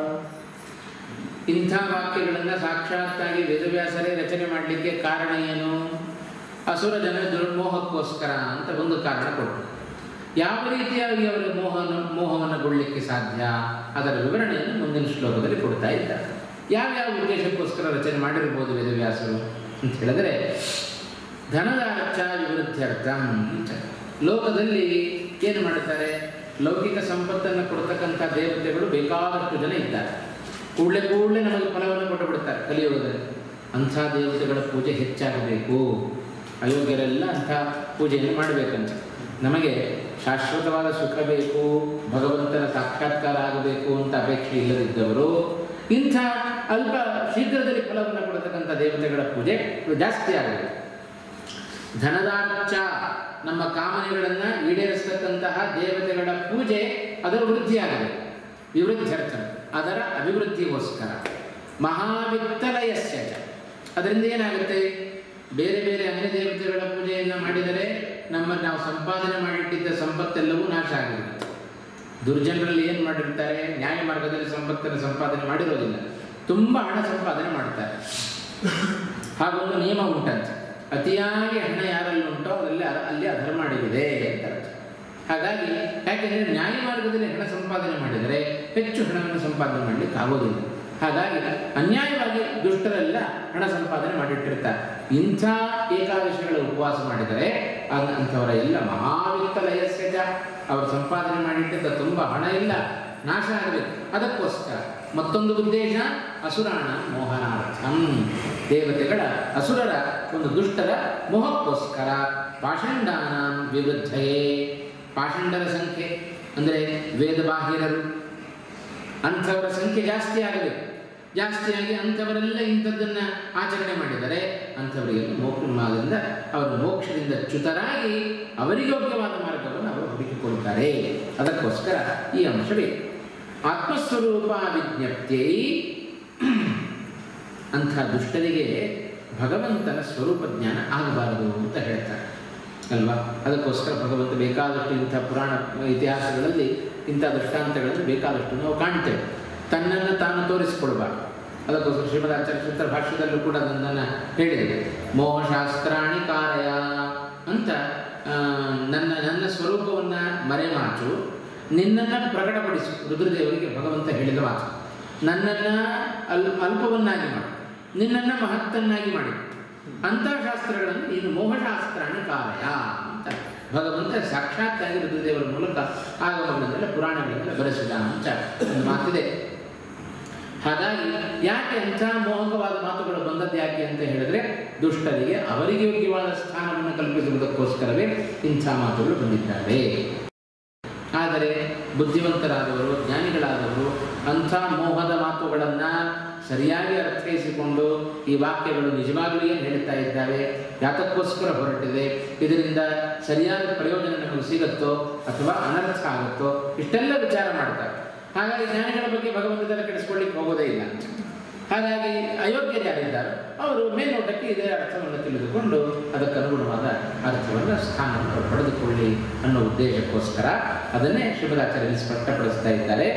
ಇಂಥ ವಾಕ್ಯಗಳನ್ನು ಸಾಕ್ಷಾತ್ತಾಗಿ ವೇದವ್ಯಾಸರೇ ರಚನೆ ಮಾಡಲಿಕ್ಕೆ ಕಾರಣ ಏನು ಅಸುರ ಜನ ದುರ್ಮೋಹಕ್ಕೋಸ್ಕರ ಅಂತ ಒಂದು ಕಾರಣ ಕೊಟ್ಟರು ಯಾವ ರೀತಿಯಾಗಿ ಅವರ ಮೋಹನ ಮೋಹವನ್ನು ಕೊಡಲಿಕ್ಕೆ ಸಾಧ್ಯ ಅದರ ವಿವರಣೆಯನ್ನು ಮುಂದಿನ ಶ್ಲೋಕದಲ್ಲಿ ಕೊಡ್ತಾ ಇದ್ದಾರೆ ಯಾವ್ಯಾವ ಉದ್ದೇಶಕ್ಕೋಸ್ಕರ ರಚನೆ ಮಾಡಿರ್ಬೋದು ವೇದವ್ಯಾಸರು ಅಂತ ಹೇಳಿದ್ರೆ ಧನದ ಅರ್ಚ ವಿವೃದ್ಧ್ಯರ್ಥಂ ಅಂತ ಲೋಕದಲ್ಲಿ ಏನು ಮಾಡುತ್ತಾರೆ ಲೌಕಿಕ ಸಂಪತ್ತನ್ನು ಕೊಡ್ತಕ್ಕಂಥ ದೇವತೆಗಳು ಬೇಕಾದಷ್ಟು ಜನ ಇದ್ದಾರೆ ಕೂಡಲೇ ಕೂಡಲೇ ನಮಗೆ ಫಲವನ್ನು ಕೊಟ್ಟು ಬಿಡ್ತಾರೆ ಕಲಿಯುಗದಲ್ಲಿ ಅಂಥ ದೇವತೆಗಳ ಪೂಜೆ ಹೆಚ್ಚಾಗಬೇಕು ಅಯೋಗ್ಯರೆಲ್ಲ ಅಂಥ ಪೂಜೆಯನ್ನು ಮಾಡಬೇಕಂತ ನಮಗೆ ಶಾಶ್ವತವಾದ ಸುಖ ಬೇಕು ಭಗವಂತನ ಸಾಕ್ಷಾತ್ಕಾರ ಆಗಬೇಕು ಅಂತ ಅಪೇಕ್ಷೆ ಇಲ್ಲದಿದ್ದವರು ಇಂಥ ಅಲ್ಪ ಶೀಘ್ರದಲ್ಲಿ ಫಲವನ್ನು ಕೊಡತಕ್ಕಂಥ ದೇವತೆಗಳ ಪೂಜೆ ಜಾಸ್ತಿ ಆಗಬೇಕು ಧನದಾರ್ಚ ನಮ್ಮ ಕಾಮನೆಗಳನ್ನು ಈಡೇರಿಸತಕ್ಕಂತಹ ದೇವತೆಗಳ ಪೂಜೆ ಅದರ ವೃದ್ಧಿಯಾಗಬೇಕು ವಿವೃದ್ಧ್ಯರ್ಥ ಅದರ ಅಭಿವೃದ್ಧಿಗೋಸ್ಕರ ಮಹಾವಿತ್ತಲಯಸ್ಯ ಚ ಅದರಿಂದ ಏನಾಗುತ್ತೆ ಬೇರೆ ಬೇರೆ ಅನ್ಯ ದೇವತೆಗಳ ಪೂಜೆಯನ್ನು ಮಾಡಿದರೆ ನಮ್ಮ ನಾವು ಸಂಪಾದನೆ ಮಾಡಿಟ್ಟಿದ್ದ ಸಂಪತ್ತೆಲ್ಲವೂ ನಾಶ ಆಗಿರುತ್ತೆ ದುರ್ಜನರಲ್ಲಿ ಏನು ಮಾಡಿರ್ತಾರೆ ನ್ಯಾಯ ಮಾರ್ಗದಲ್ಲಿ ಸಂಪತ್ತನ್ನು ಸಂಪಾದನೆ ಮಾಡಿರೋದಿಲ್ಲ ತುಂಬ ಹಣ ಸಂಪಾದನೆ ಮಾಡ್ತಾರೆ ಹಾಗೊಂದು ನಿಯಮ ಉಂಟಂತೆ ಅತಿಯಾಗಿ ಹಣ ಯಾರಲ್ಲಿ ಉಂಟೋ ಅದರಲ್ಲಿ ಅ- ಅಲ್ಲಿ ಅಧರ್ಮ ಅಡಗಿದೆ ಅಂತ ಅರ್ಥ. ಹಾಗಾಗಿ ಯಾಕೆಂದರೆ ನ್ಯಾಯ ಮಾರ್ಗದಲ್ಲಿ ಹಣ ಸಂಪಾದನೆ ಮಾಡಿದರೆ ಹೆಚ್ಚು ಹಣವನ್ನು ಸಂಪಾದನೆ ಮಾಡಲಿಕ್ಕೆ ಆಗೋದಿಲ್ಲ ಹಾಗಾಗಿ ಅನ್ಯಾಯವಾಗಿ ದುಷ್ಟರೆಲ್ಲ ಹಣ ಸಂಪಾದನೆ ಮಾಡಿಟ್ಟಿರ್ತಾರೆ ಇಂಥ ಏಕಾದಶಿಗಳ ಉಪವಾಸ ಮಾಡಿದರೆ ಅದ್- ಅಂಥವರ ಎಲ್ಲ ಮಹಾವಿತ್ತಲಯಸ್ಯ ಚ ಅವರು ಸಂಪಾದನೆ ಮಾಡಿಟ್ಟಿದ್ದ ತುಂಬ ಹಣ ಇಲ್ಲ ನಾಶ ಆಗಬೇಕು ಅದಕ್ಕೋಸ್ಕರ ಮತ್ತೊಂದು ಉದ್ದೇಶ ಅಸುರಾಣ ಮೋಹನಾರ್ಥಂ ದೇವತೆಗಳ ಅಸುರರ ಒಂದು ದುಷ್ಟರ ಮೋಹಕ್ಕೋಸ್ಕರ ಪಾಷಂಡಾನ ವಿವೃದ್ಧಯೇ ಪಾಷಂಡರ ಸಂಖ್ಯೆ ಅಂದರೆ ವೇದಬಾಹಿರರು ಅಂಥವರ ಸಂಖ್ಯೆ ಜಾಸ್ತಿ ಆಗಬೇಕು ಜಾಸ್ತಿಯಾಗಿ ಅಂಥವರೆಲ್ಲ ಇಂಥದ್ದನ್ನು ಆಚರಣೆ ಮಾಡಿದರೆ ಅಂಥವರಿಗೆಲ್ಲ ಮೋಕ್ಷ ಮಾರ್ಗದಿಂದ ಅವರು ಮೋಕ್ಷದಿಂದ ಚ್ಯುತರಾಗಿ ಅವರಿಗೆ ಯೋಗ್ಯವಾದ ಮಾರ್ಗವನ್ನು ಅವರು ಹುಡುಕಿಕೊಳ್ತಾರೆ ಅದಕ್ಕೋಸ್ಕರ ಈ ಅಂಶವೇ ಆತ್ಮಸ್ವರೂಪ ವಿಜ್ಞಪ್ತಿಯೈ ಅಂಥ ದುಷ್ಟರಿಗೆ ಭಗವಂತನ ಸ್ವರೂಪ ಜ್ಞಾನ ಆಗಬಾರದು ಅಂತ ಹೇಳ್ತಾರೆ ಅಲ್ವಾ ಅದಕ್ಕೋಸ್ಕರ ಭಗವಂತ ಬೇಕಾದಷ್ಟು ಇಂಥ ಪುರಾಣ ಇತಿಹಾಸಗಳಲ್ಲಿ ಇಂಥ ದೃಷ್ಟಾಂತಗಳನ್ನು ಬೇಕಾದಷ್ಟು ನಾವು ಕಾಣ್ತೇವೆ ತನ್ನನ್ನು ತಾನು ತೋರಿಸಿಕೊಳ್ಬಾರ್ದು ಅದಕ್ಕೋಸ್ಕರ ಶ್ರೀಮದಾಚಾರ್ಯ ಸೂತ್ರ ಭಾಷ್ಯದಲ್ಲೂ ಕೂಡ ಅದನ್ನು ಹೇಳಿದೆ ಮೋಹಶಾಸ್ತ್ರಾಣಿ ಕಾರಯ ಅಂತ ಆ, ನನ್ನ ನನ್ನ ಸ್ವರೂಪವನ್ನು ಮರೆಮಾಚು ನಿನ್ನನ್ನು ಪ್ರಕಟಪಡಿಸು ರುದ್ರದೇವರಿಗೆ ಭಗವಂತ ಹೇಳಿದ ಮಾತು ನನ್ನನ್ನು ಅಲ್ ಅಲ್ಪವನ್ನಾಗಿ ಮಾಡು ನಿನ್ನನ್ನು ಮಹತ್ತನ್ನಾಗಿ ಮಾಡಿ ಅಂಥ ಶಾಸ್ತ್ರಗಳನ್ನು ನೀನು ಮೋಹಶಾಸ್ತ್ರಾಣಿ ಕಾರಯ ಅಂತ ಭಗವಂತ ಸಾಕ್ಷಾತ್ತಾಗಿ ರುದ್ರದೇವರ ಮೂಲಕ ಆಗಮಗಳನ್ನೆಲ್ಲ ಪುರಾಣಗಳನ್ನೆಲ್ಲ ಬರೆಸಿದ ಅಂತ ಒಂದು ಮಾತಿದೆ ಹಾಗಾಗಿ ಯಾಕೆ ಅಂಥ ಮೋಹಕವಾದ ಮಾತುಗಳು ಬಂದದ್ದು ಯಾಕೆ ಅಂತ ಹೇಳಿದ್ರೆ ದುಷ್ಟರಿಗೆ ಅವರಿಗೆ ಯೋಗ್ಯವಾದ ಸ್ಥಾನವನ್ನು ಕಲ್ಪಿಸುವುದಕ್ಕೋಸ್ಕರವೇ ಇಂಥ ಮಾತುಗಳು ಬಂದಿದ್ದಾವೆ ಆದರೆ ಬುದ್ಧಿವಂತರಾದವರು ಜ್ಞಾನಿಗಳಾದವರು ಅಂಥ ಮೋಹದ ಮಾತುಗಳನ್ನು ಸರಿಯಾಗಿ ಅರ್ಥೈಸಿಕೊಂಡು ಈ ವಾಕ್ಯಗಳು ನಿಜವಾಗಲೂ ಏನು ಹೇಳ್ತಾ ಇದ್ದಾವೆ ಯಾತಕ್ಕೋಸ್ಕರ ಹೊರಟಿದೆ ಇದರಿಂದ ಸರಿಯಾದ ಪ್ರಯೋಜನ ನಮಗೆ ಸಿಗುತ್ತೋ ಅಥವಾ ಅನರ್ಥ ಆಗುತ್ತೋ ಇಷ್ಟೆಲ್ಲ ವಿಚಾರ ಮಾಡ್ತಾರೆ ಹಾಗಾಗಿ ಜ್ಞಾನಿಗಳ ಬಗ್ಗೆ ಭಗವಂತನ ಕೆಡಿಸ್ಕೊಳ್ಳಿಕ್ಕೆ ಹೋಗೋದೇ ಇಲ್ಲ ಹಾಗಾಗಿ ಅಯೋಗ್ಯರು ಯಾರಿದ್ದಾರೆ ಅವರು ಮೇಲ್ನೋಟಕ್ಕೆ ಇದೇ ಅರ್ಥವನ್ನು ತಿಳಿದುಕೊಂಡು ಅದಕ್ಕನುಗುಣವಾದ ಅರ್ಥವನ್ನು ಸ್ಥಾನವನ್ನು ಅವರು ಪಡೆದುಕೊಳ್ಳಿ ಅನ್ನೋ ಉದ್ದೇಶಕ್ಕೋಸ್ಕರ ಅದನ್ನೇ ಶ್ರೀಮದಾಚಾರ್ಯರು ಸ್ಪಷ್ಟಪಡಿಸ್ತಾ ಇದ್ದಾರೆ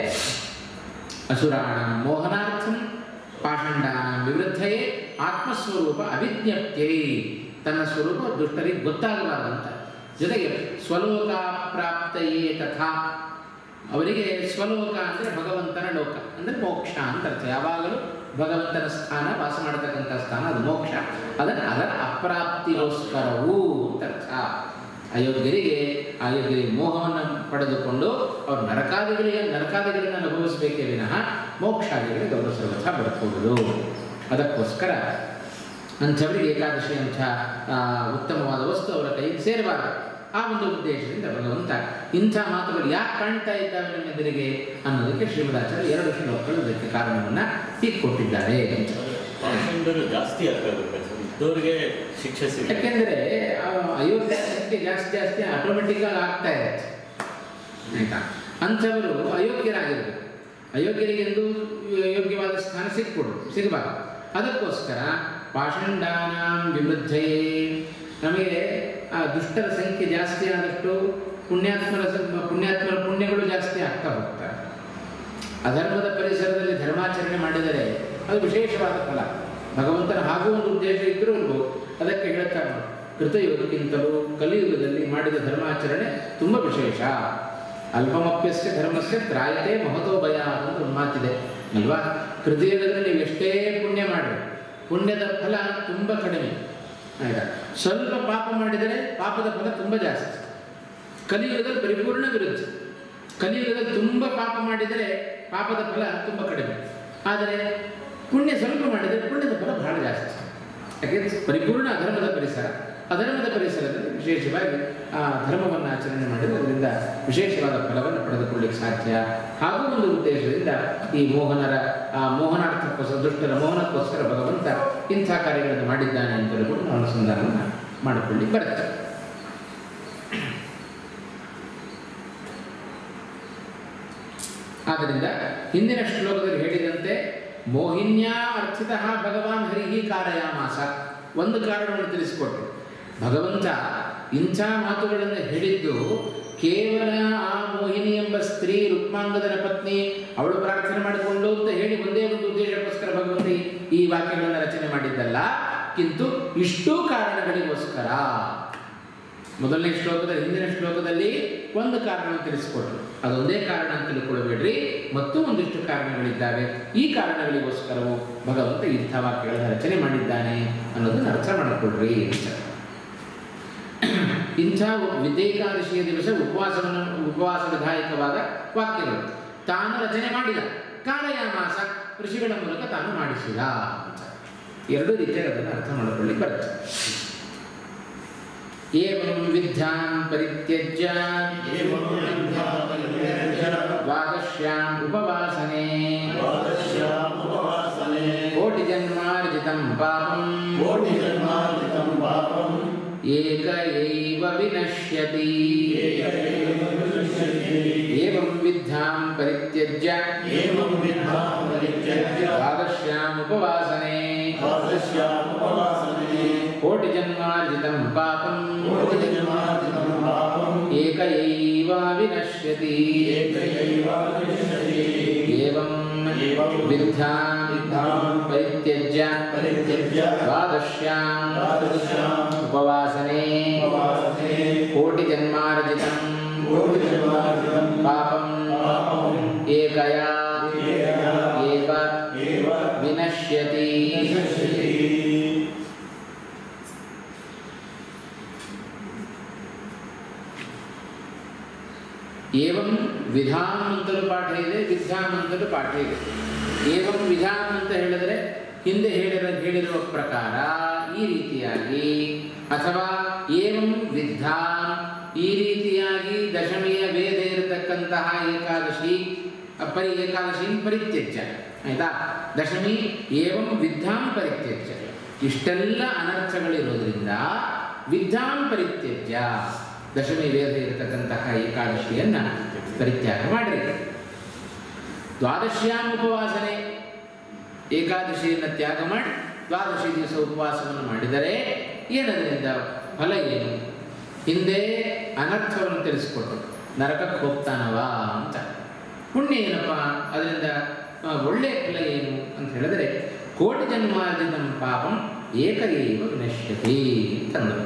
ಅಸುರಾಣ ಮೋಹನಾರ್ಥಂ ಪಾಷಂಡಾನ ವಿವೃದ್ಧಯೇ ಆತ್ಮಸ್ವರೂಪ ಅವಿಜ್ಞಪ್ತಿಯೈ ತನ್ನ ಸ್ವರೂಪ ದುಷ್ಟರಿಗೆ ಗೊತ್ತಾಗಬಾರದಂತ ಜೊತೆಗೆ ಸ್ವಲೋಕ ಪ್ರಾಪ್ತಯೇ ತಥಾ ಅವರಿಗೆ ಸ್ವಲೋಕ ಅಂದರೆ ಭಗವಂತನ ಲೋಕ ಅಂದರೆ ಮೋಕ್ಷ ಅಂತ ಅರ್ಥ ಯಾವಾಗಲೂ ಭಗವಂತನ ಸ್ಥಾನ ವಾಸ ಮಾಡತಕ್ಕಂಥ ಸ್ಥಾನ ಅದು ಮೋಕ್ಷ ಅದನ್ನು ಅದರ ಅಪ್ರಾಪ್ತಿಗೋಸ್ಕರವೂ ಅಂತ ಅರ್ಥ ಅಯೋಗ್ಯರಿಗೆ ಅಯೋಗ್ಯರಿಗೆ ಮೋಹವನ್ನು ಪಡೆದುಕೊಂಡು ಅವರು ನರಕಾದಿಗಳಿಗೆ ನರಕಾದಿಗಳನ್ನು ಅನುಭವಿಸಬೇಕೇ ವಿನಃ ಮೋಕ್ಷಾದಿಗಳಿಗೆ ಅವರು ಸರ್ವಥ ಬದುಕುವುದು ಅದಕ್ಕೋಸ್ಕರ ಅಂಥವರಿಗೆ ಏಕಾದಶಿ ಅಂಥ ಆ, ಉತ್ತಮವಾದ ವಸ್ತು ಅವರ ಕೈಗೆ ಸೇರಬಾರದು ಆ ಒಂದು ಉದ್ದೇಶದಿಂದ ಭಗವಂತ ಇಂಥ ಮಾತುಗಳು ಯಾಕೆ ಕಾಣ್ತಾ ಇದ್ದಾವೆ ನಮ್ಮ ಎದುರಿಗೆ ಅನ್ನೋದಕ್ಕೆ ಶ್ರೀಮದಾಚಾರ್ಯ ಎರಡು ಶ್ಲೋಕಗಳು ಅದಕ್ಕೆ ಕಾರಣವನ್ನು ಹೀಗೆ ಕೊಟ್ಟಿದ್ದಾರೆ ಅಂತ ಪಾಷಂಡರು ಜಾಸ್ತಿ ಆಗ್ಬೇಕು ಇದ್ದವ್ರಿಗೆ ಶಿಕ್ಷೆ ಸಿಗುತ್ತೆ ಯಾಕೆಂದರೆ ಅಯೋಗ್ಯ ಸಂಖ್ಯೆ ಜಾಸ್ತಿ ಜಾಸ್ತಿ ಆಟೋಮೆಟಿಕ್ ಆಗಿ ಆಗ್ತಾ ಇರುತ್ತೆ ಆಯ್ತಾ ಅಂಥವರು ಅಯೋಗ್ಯರಾಗಿರಬೇಕು ಅಯೋಗ್ಯರಿಗೆಂದು ಯೋಗ್ಯವಾದ ಸ್ಥಾನ ಸಿಕ್ಕೊಡು ಸಿಗಬಾರದು ಅದಕ್ಕೋಸ್ಕರ ಪಾಷಂಡಾನ ವಿವೃದ್ಧಯೇ ನಮಗೆ ಆ ದುಷ್ಟರ ಸಂಖ್ಯೆ ಜಾಸ್ತಿ ಆದಷ್ಟು ಪುಣ್ಯಾತ್ಮರ ಸ- ಪುಣ್ಯಾತ್ಮರ ಪುಣ್ಯಗಳು ಜಾಸ್ತಿ ಆಗ್ತಾ ಹೋಗ್ತಾರೆ ಅಧರ್ಮದ ಪರಿಸರದಲ್ಲಿ ಧರ್ಮಾಚರಣೆ ಮಾಡಿದರೆ ಅದು ವಿಶೇಷವಾದ ಫಲ ಭಗವಂತನ ಹಾಗೂ ಒಂದು ಉದ್ದೇಶ ಇದ್ದರೂ ಇರ್ಬೋದು ಅದಕ್ಕೆ ಹೇಳ್ತಾರೆ ನೋಡಿ, ಕೃತಯುಗಕ್ಕಿಂತಲೂ ಕಲಿಯುಗದಲ್ಲಿ ಮಾಡಿದ ಧರ್ಮಾಚರಣೆ ತುಂಬ ವಿಶೇಷ ಅಲ್ಪಮಪ್ಯಸ್ಯ ಧರ್ಮಸ್ಯ ತ್ರಾಯತೆ ಮಹತೋ ಭಯ ಅಂತ ಒಂದು ಮಾತಿದೆ ಅಲ್ವಾ ಕೃತಯುಗದಲ್ಲಿ ನೀವು ಎಷ್ಟೇ ಪುಣ್ಯ ಮಾಡಿ ಪುಣ್ಯದ ಫಲ ತುಂಬ ಕಡಿಮೆ ಆಯ್ತಾ ಸ್ವಲ್ಪ ಪಾಪ ಮಾಡಿದರೆ ಪಾಪದ ಫಲ ತುಂಬ ಜಾಸ್ತಿ ಕಲಿಯುಗದಲ್ಲಿ ಪರಿಪೂರ್ಣ ವಿರುದ್ಧ ಕಲಿಯುಗದಲ್ಲಿ ತುಂಬ ಪಾಪ ಮಾಡಿದರೆ ಪಾಪದ ಫಲ ತುಂಬ ಕಡಿಮೆ ಆದರೆ ಪುಣ್ಯ ಸ್ವಲ್ಪ ಮಾಡಿದರೆ ಪುಣ್ಯದ ಫಲ ಬಹಳ ಜಾಸ್ತಿ ಯಾಕೆಂದ್ರೆ ಪರಿಪೂರ್ಣ ಅಧರ್ಮದ ಪರಿಸರ ಅಧರ್ಮದ ಪರಿಸರದಲ್ಲಿ ವಿಶೇಷವಾಗಿ ಆ ಧರ್ಮವನ್ನು ಆಚರಣೆ ಮಾಡಿದರೆ ಅದರಿಂದ ವಿಶೇಷವಾದ ಫಲವನ್ನು ಪಡೆದುಕೊಳ್ಳಿಕ್ಕೆ ಸಾಧ್ಯ ಹಾಗೂ ಒಂದು ಉದ್ದೇಶದಿಂದ ಈ ಮೋಹನರ ಆ ಮೋಹನಾರ್ಥಕ್ಕೋಸ್ಕರ ದುಷ್ಟರ ಮೋಹನಕ್ಕೋಸ್ಕರ ಭಗವಂತ ಇಂಥ ಕಾರ್ಯಗಳನ್ನು ಮಾಡಿದ್ದಾನೆ ಅಂತಲೂ ಕೂಡ ನಾವು ಅನುಸಂಧಾನವನ್ನು ಮಾಡಿಕೊಳ್ಳಿ ಬರುತ್ತೆ ಆದ್ದರಿಂದ ಹಿಂದಿನ ಶ್ಲೋಕದಲ್ಲಿ ಹೇಳಿದಂತೆ ಮೋಹಿನ್ಯಾ ಅರ್ಥಿತಃ ಭಗವಾನ್ ಹರಿಹಿ ಕಾರಯಾಮಾಸ ಒಂದು ಕಾರಣವನ್ನು ತಿಳಿಸಿಕೊಟ್ರು ಭಗವಂತ ಇಂಥ ಮಾತುಗಳನ್ನು ಹೇಳಿದ್ದು ಕೇವಲ ಆ ಮೋಹಿನಿ ಎಂಬ ಸ್ತ್ರೀ ರುಕ್ಮಾಂಗದನ ಪತ್ನಿ ಅವಳು ಪ್ರಾರ್ಥನೆ ಮಾಡಿಕೊಂಡು ಅಂತ ಹೇಳಿ ಒಂದೇ ಒಂದು ಉದ್ದೇಶಕ್ಕೋಸ್ಕರ ಭಗವಂತ ಈ- ಈ ವಾಕ್ಯಗಳನ್ನು ರಚನೆ ಮಾಡಿದ್ದಲ್ಲ ಕಿಂತು ಇಷ್ಟೂ ಕಾರಣಗಳಿಗೋಸ್ಕರ ಮೊದಲನೇ ಶ್ಲೋಕದಲ್ಲಿ ಹಿಂದಿನ ಶ್ಲೋಕದಲ್ಲಿ ಒಂದು ಕಾರಣವನ್ನು ತಿಳಿಸಿಕೊಟ್ರು ಅದೊಂದೇ ಕಾರಣ ಅಂತ ತಿಳ್ಕೊಳ್ಬೇಡ್ರಿ ಮತ್ತು ಒಂದಿಷ್ಟು ಕಾರಣಗಳಿದ್ದಾವೆ ಈ ಕಾರಣಗಳಿಗೋಸ್ಕರವೂ ಭಗವಂತ ಇಂಥ ವಾಕ್ಯಗಳನ್ನು ರಚನೆ ಮಾಡಿದ್ದಾನೆ ಅನ್ನೋದನ್ನು ಅರ್ಥ ಮಾಡಿಕೊಡ್ರಿ ಅಂತ ಇಂಥ ವಿದ್ಯೇಕಾದಶಿಯ ದಿವಸ ಉಪವಾಸವನ್ನು ಉಪವಾಸ ವಿಧಾಯಕವಾದ ವಾಕ್ಯಗಳು ತಾನು ರಚನೆ ಮಾಡಿದ ಕಾಲಯಾಮಾಸ ಋಷಿಗಳ ಮೂಲಕ ತಾನು ಮಾಡಿಸಿದ ಅಂತ ಎರಡು ರೀತಿಯಾಗಿ ಅದನ್ನು ಅರ್ಥ ಮಾಡಿಕೊಳ್ಳಿಕ್ಕೆ ಬರುತ್ತೆ ಏವಂ ವಿದ್ಯಾಂ ಪರಿತ್ಯಜ್ಯ ಏವಂ ವಿದ್ಯಾಪರಿತ್ಯಜ್ಯ ದ್ವಾದಶ್ಯಾಂ ಉಪವಾಸನೆ ದ್ವಾದಶ್ಯಾಂ ಉಪವಾಸನೆ ಕೋಟಿ ಜನ್ಮಾರ್ಜಿತಂ ಪಾಪಂ ಕೋಟಿಜನ್ಮಾರ್ಜಿತಂ ಪಾಪಂ ಏಕ ಏವ ವಿನಶ್ಯತಿ ಏಕೈವ ವಿನಶ್ಯತಿ ಏವಂ ವಿದ್ಯಾಂ ಪರಿತ್ಯಜ್ಯ ಏವಂ ವಿದ್ಯಾಂ ಪರಿತ್ಯಜ್ಯ ದ್ವಾದಶ್ಯಾಂ ಉಪವಾಸನೆ ದ್ವಾದಶ್ಯಾಂ ಉಪವಾಸನೆ ಕೋಟಿ ಜನ್ಮಾರ್ಜಿತಂ ಪಾಪಂ ಕೋಟಿಜನ್ಮಾರ್ಜಿತಂ ಪಾಪಂ ಏಕ ಏವ ವಿನಶ್ಯತಿ ಏಕೈವ ವಿನಶ್ಯತಿ ಏವಂ ಏವಂ ವಿದ್ಯಾಂ ವಿದ್ಯಾಂ ಪರಿತ್ಯಜ್ಯ ಪರಿತ್ಯಜ್ಯ ದ್ವಾದಶ್ಯಾಂ ದ್ವಾದಶ್ಯಾಂ ಉಪವಾಸನೆ ಉಪವಾಸನೆ ಕೋಟಿ ಜನ್ಮಾರ್ಜಿತಂ ಕೋಟಿಜನ್ಮಾರ್ಜಿತಂ ಪಾಪಂ ಪಾಪಂ ಏಕಯಾ ಏಕಯಾ ಏವ ಏವ ವಿನಶ್ಯತಿ ವಿನಶ್ಯತಿ ಏವಂ ವಿಧಾನ್ ಅಂತಲೂ ಪಾಠ ಇದೆ ವಿಧಾನ್ ಅಂತಲೂ ಪಾಠ ಇದೆ ಏವಂ ವಿಧಾನ್ ಅಂತ ಹೇಳಿದರೆ ಹಿಂದೆ ಹೇಳಿರ ಹೇಳಿರುವ ಪ್ರಕಾರ ಈ ರೀತಿಯಾಗಿ ಅಥವಾ ಏವಂ ವಿದ್ಧಾನ್ ಈ ರೀತಿಯಾಗಿ ದಶಮಿಯ ವೇದ ಇರತಕ್ಕಂತಹ ಏಕಾದಶಿ ಪರಿ ಏಕಾದಶಿ ಪರಿತ್ಯಜ್ಯ ಆಯ್ತಾ ದಶಮಿ ಏವಂ ವಿದ್ಧಾಂ ಪರಿತ್ಯಜ್ಯ ಇಷ್ಟೆಲ್ಲ ಅನರ್ಥಗಳಿರೋದ್ರಿಂದ ವಿದ್ಧಾಂ ಪರಿತ್ಯಜ್ಯ ದಶಮಿ ವೇದ ಇರತಕ್ಕಂತಹ ಏಕಾದಶಿಯನ್ನ ಪರಿತ್ಯಾಗ ಮಾಡಿರಿ ದ್ವಾದಶ್ಯಾಂ ಉಪವಾಸನೆ ಏಕಾದಶಿಯನ್ನು ತ್ಯಾಗ ಮಾಡಿ ದ್ವಾದಶಿ ದಿವಸ ಉಪವಾಸವನ್ನು ಮಾಡಿದರೆ ಏನದರಿಂದ ಫಲ ಏನು ಹಿಂದೆ ಅನರ್ಥವನ್ನು ತಿಳಿಸ್ಕೊಟ್ಟು ನರಕಕ್ಕೆ ಹೋಗ್ತಾನವ ಅಂತ ಪುಣ್ಯ ಏನಪ್ಪ ಅದರಿಂದ ಆ, ಒಳ್ಳೆಯ ಫಲ ಏನು ಅಂತ ಹೇಳಿದ್ರೆ ಕೋಟಿ ಜನ್ಮಾರ್ಜಿತ ಪಾಪಂ ಏಕಏವ ವಿನಶ್ಯತಿ ಅಂತಂದರು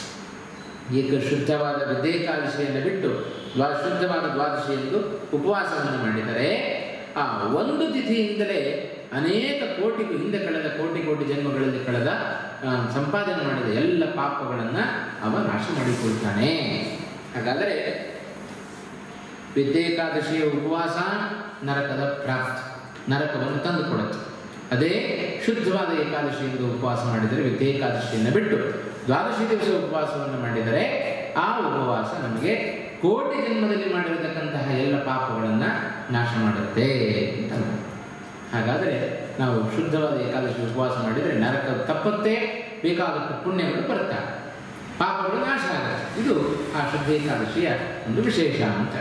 ಈಗ ಶುದ್ಧವಾದ ವಿದ್ಯೇಕಾದಶಿಯನ್ನು ಬಿಟ್ಟು ದ್ವಾ ಶುದ್ಧವಾದ ದ್ವಾದಶಿ ಎಂದು ಉಪವಾಸವನ್ನು ಮಾಡಿದರೆ ಆ ಒಂದು ತಿಥಿಯಿಂದಲೇ ಅನೇಕ ಕೋಟಿ ಹಿಂದೆ ಕಳೆದ ಕೋಟಿ ಕೋಟಿ ಜನ್ಮಗಳಲ್ಲಿ ಕಳೆದ ಆ, ಸಂಪಾದನೆ ಮಾಡಿದ ಎಲ್ಲ ಪಾಪಗಳನ್ನು ಅವ ನಾಶ ಮಾಡಿಕೊಳ್ತಾನೆ ಹಾಗಾದರೆ ವಿದ್ಯೇಕಾದಶಿಯ ಉಪವಾಸ ನರಕದ ಪ್ರಾಪ್ತಿ ನರಕವನ್ನು ತಂದುಕೊಡುತ್ತೆ ಅದೇ ಶುದ್ಧವಾದ ಏಕಾದಶಿಯಿಂದ ಉಪವಾಸ ಮಾಡಿದರೆ ವಿದ್ಯೇಕಾದಶಿಯನ್ನು ಬಿಟ್ಟು ದ್ವಾದಶಿ ದಿವಸ ಉಪವಾಸವನ್ನು ಮಾಡಿದರೆ ಆ ಉಪವಾಸ ನಮಗೆ ಕೋಟಿ ಜನ್ಮದಲ್ಲಿ ಮಾಡಿರತಕ್ಕಂತಹ ಎಲ್ಲ ಪಾಪಗಳನ್ನು ನಾಶ ಮಾಡುತ್ತೆ ಅಂತ ಅಂದ್ರು. ಹಾಗಾದರೆ ನಾವು ಶುದ್ಧವಾದ ಏಕಾದಶಿ ಉಪವಾಸ ಮಾಡಿದರೆ ನರಕ ತಪ್ಪತ್ತೆ ಬೇಕಾದಷ್ಟು ಪುಣ್ಯಗಳು ಬರ್ತವೆ ಪಾಪಗಳು ನಾಶ ಆಗುತ್ತೆ ಇದು ಆ ಶುದ್ಧ ಏಕಾದಶಿಯ ಒಂದು ವಿಶೇಷ ಅಂತ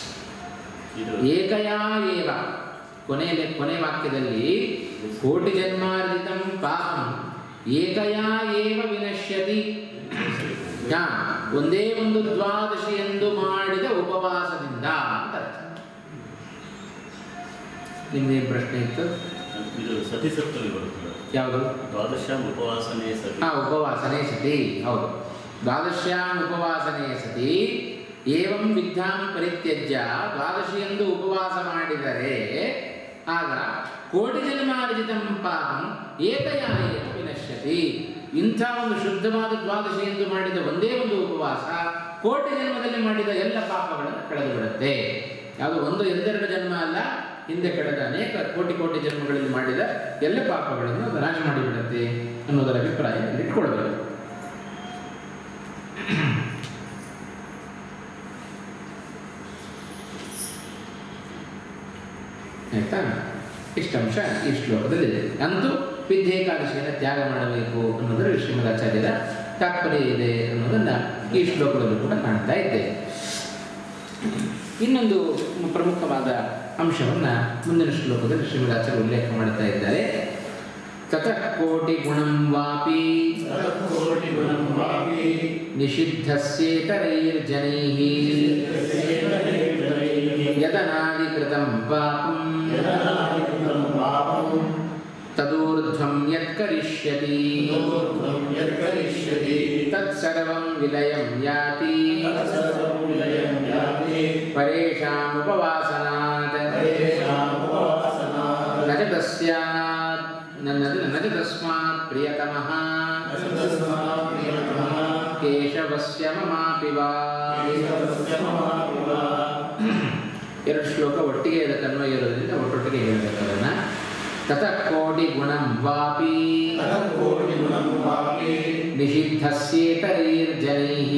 ಇದು ಏಕಯಾ ಏವ ಕೊನೆಯಲ್ಲಿ ಕೊನೆ ವಾಕ್ಯದಲ್ಲಿ ಕೋಟಿ ಜನ್ಮಾರ್ಜಿತಂ ಪಾಪಂ ಏಕಯಾ ಏವ ವಿನಶ್ಯತಿ ಹಾ, ಒಂದೇ ಒಂದು ದ್ವಾದಶಿ ಎಂದು ಮಾಡಿದ ಉಪವಾಸದಿಂದ ಅಂತ ಅರ್ಥ. ನಿಮ್ದೇನು ಪ್ರಶ್ನೆ ಇತ್ತು ಇದು ಸತಿ ಸಪ್ತಮಿ ಬರುತ್ತದೆ ಯಾವುದು ದ್ವಾದಶ್ಯಾಂ ಉಪವಾಸನೆ ಸತಿ ಹಾ ಉಪವಾಸನೆ ಸತಿ ಹೌದು ದ್ವಾದಶ್ಯಾಂ ಉಪವಾಸನೆ ಸತಿ ಏವಂ ವಿದ್ಯಾಂ ಪರಿತ್ಯಜ್ಯ ದ್ವಾದಶಿಯಂದು ಉಪವಾಸ ಮಾಡಿದರೆ ಆಗ ಕೋಟಿ ಜನ್ಮಾರ್ಜಿತಂ ಪಾಪಂ ಏಕಯಾ ಏಕ ವಿನಶ್ಯತಿ ಇಂಥ ಒಂದು ಶುದ್ಧವಾದ ದ್ವಾದಶಿ ಎಂದು ಮಾಡಿದ ಒಂದೇ ಒಂದು ಉಪವಾಸ ಕೋಟಿ ಜನ್ಮದಲ್ಲಿ ಮಾಡಿದ ಎಲ್ಲ ಪಾಪಗಳನ್ನು ಕಳೆದು ಬಿಡುತ್ತೆ ಯಾವುದು ಒಂದು ಎಂದೆರಡು ಜನ್ಮ ಅಲ್ಲ ಹಿಂದೆ ಕಳೆದ ಅನೇಕ ಕೋಟಿ ಕೋಟಿ ಜನ್ಮಗಳಲ್ಲಿ ಮಾಡಿದ ಎಲ್ಲ ಪಾಪಗಳನ್ನು ಅದು ನಾಶ ಮಾಡಿಬಿಡುತ್ತೆ ಅನ್ನೋದರ ಅಭಿಪ್ರಾಯ ಇಟ್ಕೊಳ್ಬೇಕು ಆಯ್ತಾ ಇಷ್ಟಂಶ ಈ ಶ್ಲೋಕದಲ್ಲಿದೆ ಅಂತೂ ವಿದ್ಯೇಕಾದಶಿಯನ್ನು ತ್ಯಾಗ ಮಾಡಬೇಕು ಅನ್ನೋದರ ಶ್ರೀಮದಾಚಾರ್ಯರ ತಾತ್ಪರ್ಯ ಇದೆ ಅನ್ನೋದನ್ನು ಈ ಶ್ಲೋಕದಲ್ಲೂ ಕೂಡ ಕಾಣ್ತಾ ಇದ್ದೇವೆ ಇನ್ನೊಂದು ಪ್ರಮುಖವಾದ ಅಂಶವನ್ನು ಮುಂದಿನ ಶ್ಲೋಕದಲ್ಲಿ ಶ್ರೀಮದಾಚಾರ್ಯ ಉಲ್ಲೇಖ ಮಾಡ್ತಾ ಇದ್ದಾರೆ ತತಃ ಕೋಟಿ ಗುಣಂ ವಾಪಿ ಕೋಟಿಗುಣಂ ವಾಪಿ ನಿಷಿದ್ಧಸ್ಯೇತರೈರ್ಜನೈಃ ಯದನಾದಿಕೃತಂ ಪಾಪಂ ಯದನಾದಿಕೃತಂ ಪಾಪಂ ತದೂರ್ಧ್ವಂ ಯತ್ಕರಿಷ್ಯತಿ ಊರ್ಧ್ವಂ ಯತ್ಕರಿಷ್ಯತಿ ತತ್ಸರ್ವಂ ವಿಲಯಂ ಯಾತಿ ತತ್ಸರ್ವಂ ವಿಲಯಂ ಯಾತಿ ಪರೇಷಾಮುಪವಾಸನಾತ್ ಪರೇಷಾಮುಪವಾಸನಾತ್ ನ ಚ ತಸ್ಯಾತ್ ನನ್ನ ನ ಚ ತಸ್ಮಾತ್ ಪ್ರಿಯತಮಃ ತಸ್ಮಾತ್ ಪ್ರಿಯತಮಃ ಕೇಶವಸ್ಯ ಮಮಾಪಿ ವಾ ಕೇಶವಸ್ಯ ಮಮಾಪಿ ವಾ ಎರಡು ಶ್ಲೋಕ ಒಟ್ಟಿಗೆ ಇದಕ್ಕೆ ಅನ್ವಯ ಇರೋದ್ರಿಂದ ಒಟ್ಟೊಟ್ಟಿಗೆ ಹೇಳಬೇಕು ಅದನ್ನು ತತಃ ಕೋಟಿ ಗುಣಂ ವಾಪಿ ततः वापि निषिद्धस्येतरैर्जनैः